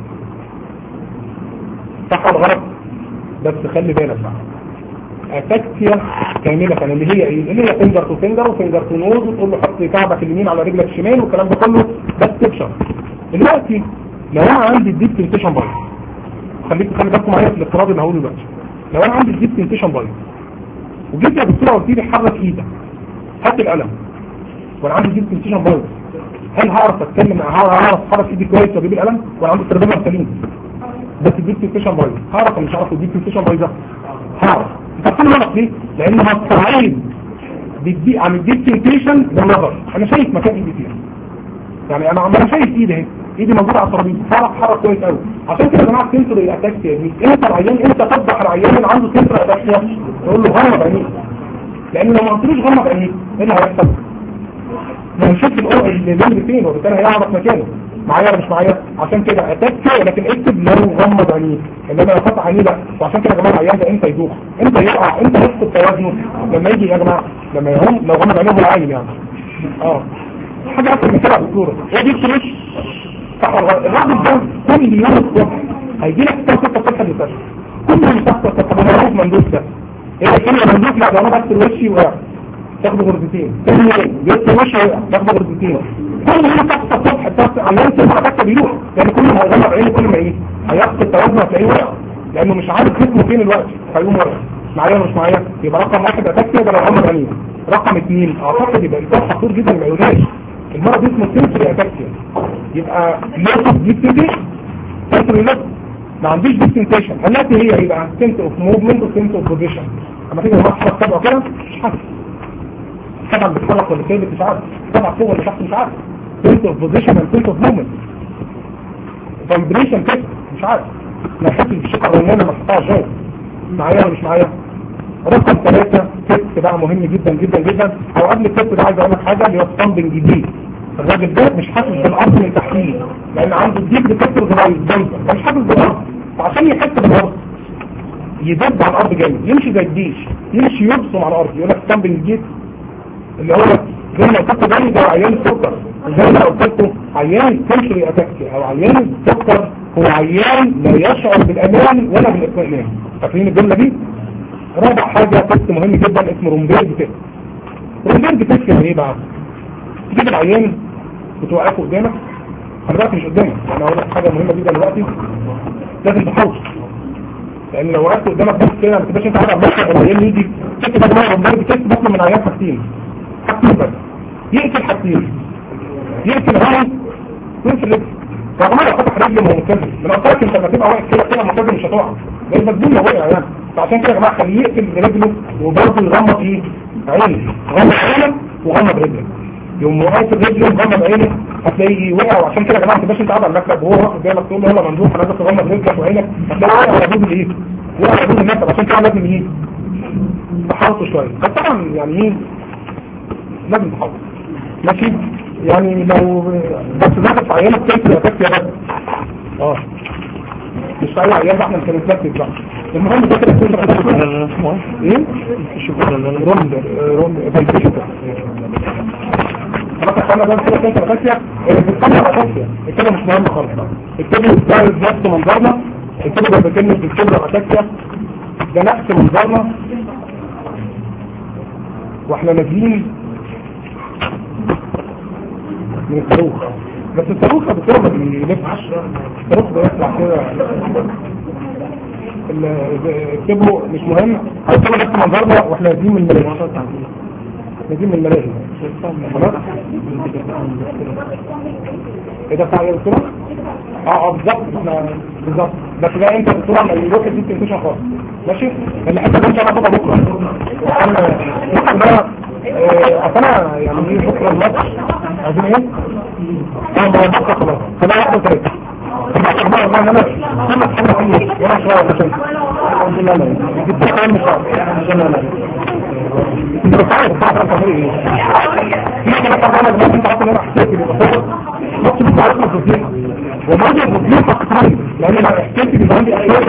صح ولا غلط بس خلي بالك بقى اتاكسيا كاملة اللي هي ايه اللي هي فينجر تو فينجر وفينجر تو نوز وتقول له حط كعبك اليمين على رجلك الشمال والكلام ده كله بس تبشر دلوقتي لو انا عندي الديب سنتيشن بايظ خليك تخلي بالكم معايا في الافتراض اللي هقوله دلوقتي لو انا عندي الديب سنتيشن بايظ وجيت يا دكتور قلت لي حرك ايدك هات القلم وانا عندي الديب سنتيشن بايظ هل هعرف اتكلم هعرف احرك ايدي كويس واجيب القلم وانا عندي التربيه سليم بس الديب سنتيشن بايظ هعرف ولا مش هعرف الديب سنتيشن بايظه هعرف فكل غلط ليه لان هستعين بالدي عن الديب سنتيشن بالنظر انا شايف مكان ايدي فيها يعني انا انا شايف ايدي اهي ايدي موجوده على الترابيزه هعرف اتحرك كويس قوي عشان كده يا جماعه سنتر الاتاكسيا دي امتى العيان امتى تفضح العيان اللي عنده سنتر اتاكسيا تقول له غمض عينيك لان لو ما قلتلوش غمض عينيك ايه اللي هيحصل؟ ما هنشوف الليل فين وبالتالي هيعرف مكانه معايا ولا مش معايا عشان كده اتاكسيا ولكن اكتب لو غمض عينيك انما لو فتح عينيه لا وعشان كده يا جماعه العيان ده امتى يدوخ امتى يقع امتى يفقد توازنه لما يجي يا جماعه لما يغم لو غمض عينيه هو عايم يعني اه حاجه اكتر من كده يا دكتور هي دي الفلوس صح ولا غلط؟ الراجل ده كل يوم الصبح هيجي لك الساعه 6 الصبح المستشفى كل يوم الساعه 6 الصبح انا معروف مندوب ده ايه كلمه مندوب لا ده انا بغسل وشي وقع تاخد غرزتين تاني يوم جبت وشي وقع تاخد غرزتين كل يوم الساعه 6 الصبح الساعه عمال تسمع بس بيروح يعني كل ما هيغمض عينه كل ما ايه هيفقد توازنه هتلاقيه وقع لانه مش عارف جسمه فين الوقت هيقوم ورا معايا ولا مش معايا يبقى رقم واحد اتاكد يبقى لو عمر غنيم رقم اثنين اعتقد يبقى ايقاف خطير جدا ما يقولهاش المرض اسمه سنسوري اتاكسيا يبقى لازم دي بتدي سنسوري لازم ما عنديش ديستنتيشن التي هي يبقى سنس اوف موفمنت وسنس اوف بوزيشن اما تيجي تروح تحط تبعه كده مش حاسس طبعا بتتحرك ولا ثابت مش عارف طبعا فوق ولا تحت مش عارف سنس اوف بوزيشن اند سنس اوف موفمنت فايبريشن كده مش عارف انا حاسس بالشقه الرنانه محطوطه ازاي معايا ولا مش معايا رقم ثلاثة تيست بقى مهم جدا جدا جدا او قبل التيست ده عايز اقول لك حاجه اللي هو ستاندنج جديد الراجل ده مش حاسس بالارض من تحتيه لان عنده الديك بتكتر غرايز جامده مش حاسس بالارض فعشان يحس بالارض يدب على الارض جامد يمشي زي الديش يمشي يبصم على الارض يقول لك ستاندنج جديد اللي هو زي ما قلت ده ده عيان السكر زي ما قلت لكم عيان سنسوري اتاكسي او عيان السكر هو عيان لا يشعر بالامان ولا بالاطمئنان فاكرين الجمله دي رابع حاجة تست مهم جدا اسمه رومبيرج تست رومبيرج تست يعني ايه بقى تجيب العيان وتوقفه قدامك انا دلوقتي مش قدامك انا هقول لك حاجة مهمة جدا دلوقتي لازم تحوش لان لو وقفت قدامك بس كده ما تبقاش انت عارف بس العيان يجي تكتب يا جماعه رومبيرج تست بس من عيان حاجتين حاجتين بس يقتل حاجتين يقتل هاي ويقتل رجل رغم لو فتح رجل ما هو مكمل من قلت انت لما تبقى واقف كده كده مكمل مش هتقع لان مجنون لو وقع يعني فعشان كده يا جماعه خليه يقفل برجله وبرضه يغمض ايه عينه غمض عينك وغمض رجلك يوم واقف رجله وغمض عينك هتلاقيه وقع وعشان كده يا جماعه ما تبقاش انت قاعد على المكتب وهو واقف قدامك تقول له يلا ممدوح انا بس تغمض رجلك وعينك هتلاقيه وقع على جوز الايه وقع على جوز المكتب عشان كده لازم ايه تحاوطه شويه بس طبعا يعني ايه لازم تحاوطه ماشي يعني لو بس ناخد في عينك كيف يا بس اه مش في اي عيان بقى احنا مش هنتلكك بقى المهم ده كده كل ايه روند روند فايبريشن خلاص احنا ده كده كده فاكيه بتطلع فاكيه الكلمه مش مهم خالص بقى الكلمه ده نفس منظرنا الكلمه ده كلمه بالكبرى فاكيه ده نفس منظرنا واحنا نازلين من الصاروخ بس الصاروخ بتوع ما بيلفش الصاروخ بيطلع كده اكتبه مش مهم هكتبه بس منظرنا واحنا نازلين من الملاهي نازلين من الملاهي خلاص ايه ده بتاع ايه الصورة؟ اه اه بالظبط احنا بالظبط بس ده انت الصورة ما يروح دي تنتشر خالص ماشي اللي حتى ده ان شاء الله بكره بكره انا اصل انا يعني ايه بكره الماتش عايزين ايه؟ اه ما هو بكره خلاص خلاص واحده ثلاثه والله والله انا انا انا ايه وانا شويه عشان الحمد لله لا جبت كمان مش عارف لا لا انت بتعرف بتعرف انت ايه في كده طبعا انا انت عارف ان انا حسيت بالبساطه ممكن انت عارف الفضيحه وبرضه الفضيحه كتير لان انا حسيت ان عندي اشياء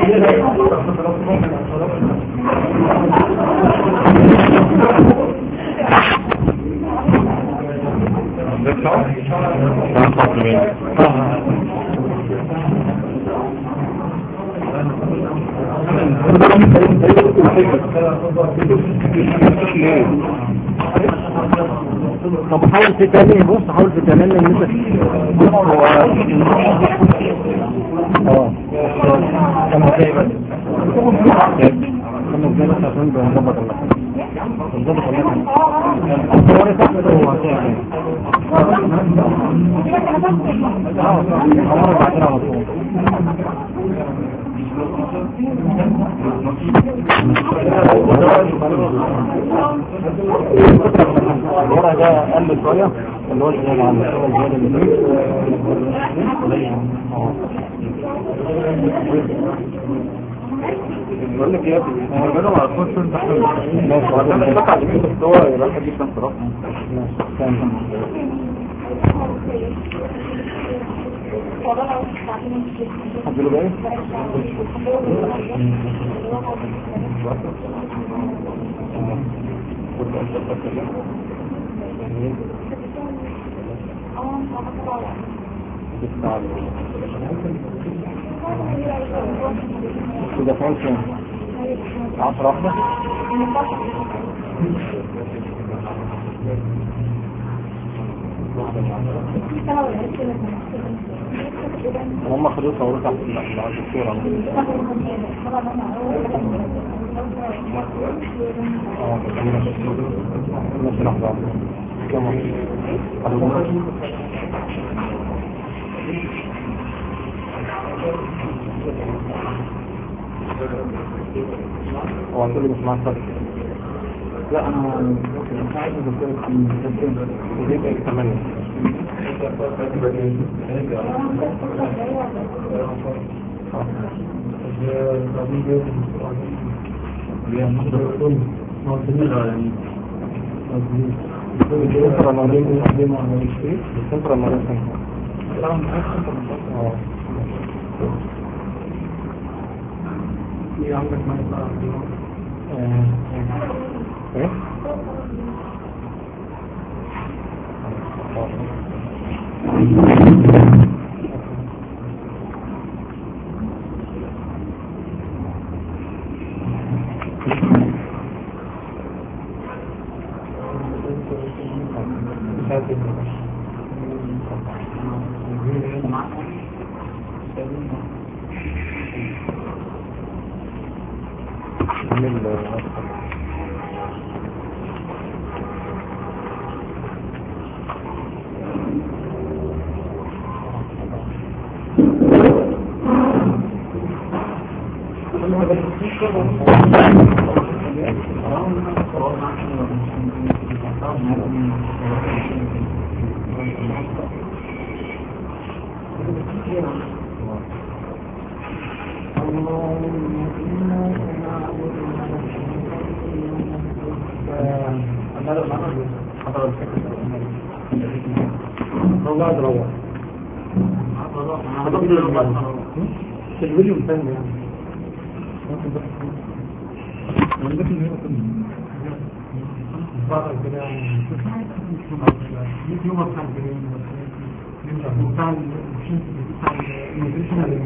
طب حاول في تاني بص حاول في تاني ان انت بص هو اه كان ازاي بس كان ازاي بس عشان بنظبط الله بنظبط الله هو صح هو هتعمل اه صح هو بعدين على طول الورق ده قل شوية اللي هو الزيادة عن الزيادة اللي فيه اه. بقول لك يا ابني هو بدأوا على طول شو تحمل ماشي وأنا ماشي. بقى على كده الصور يبقى حد جدا صراحة ماشي تمام. هتقولوا بقى ايه؟ كده فعل كام؟ عشرة واحدة؟ هم خدوه صوروا تحت على الدكتورة اه ماشي لحظة كم واحد؟ هو هتقول لي مش معاك فرق لا انا مش عايز اذكرك في دي بقى ثمانية ايه والله تروح الفيديو مثال يعني يوم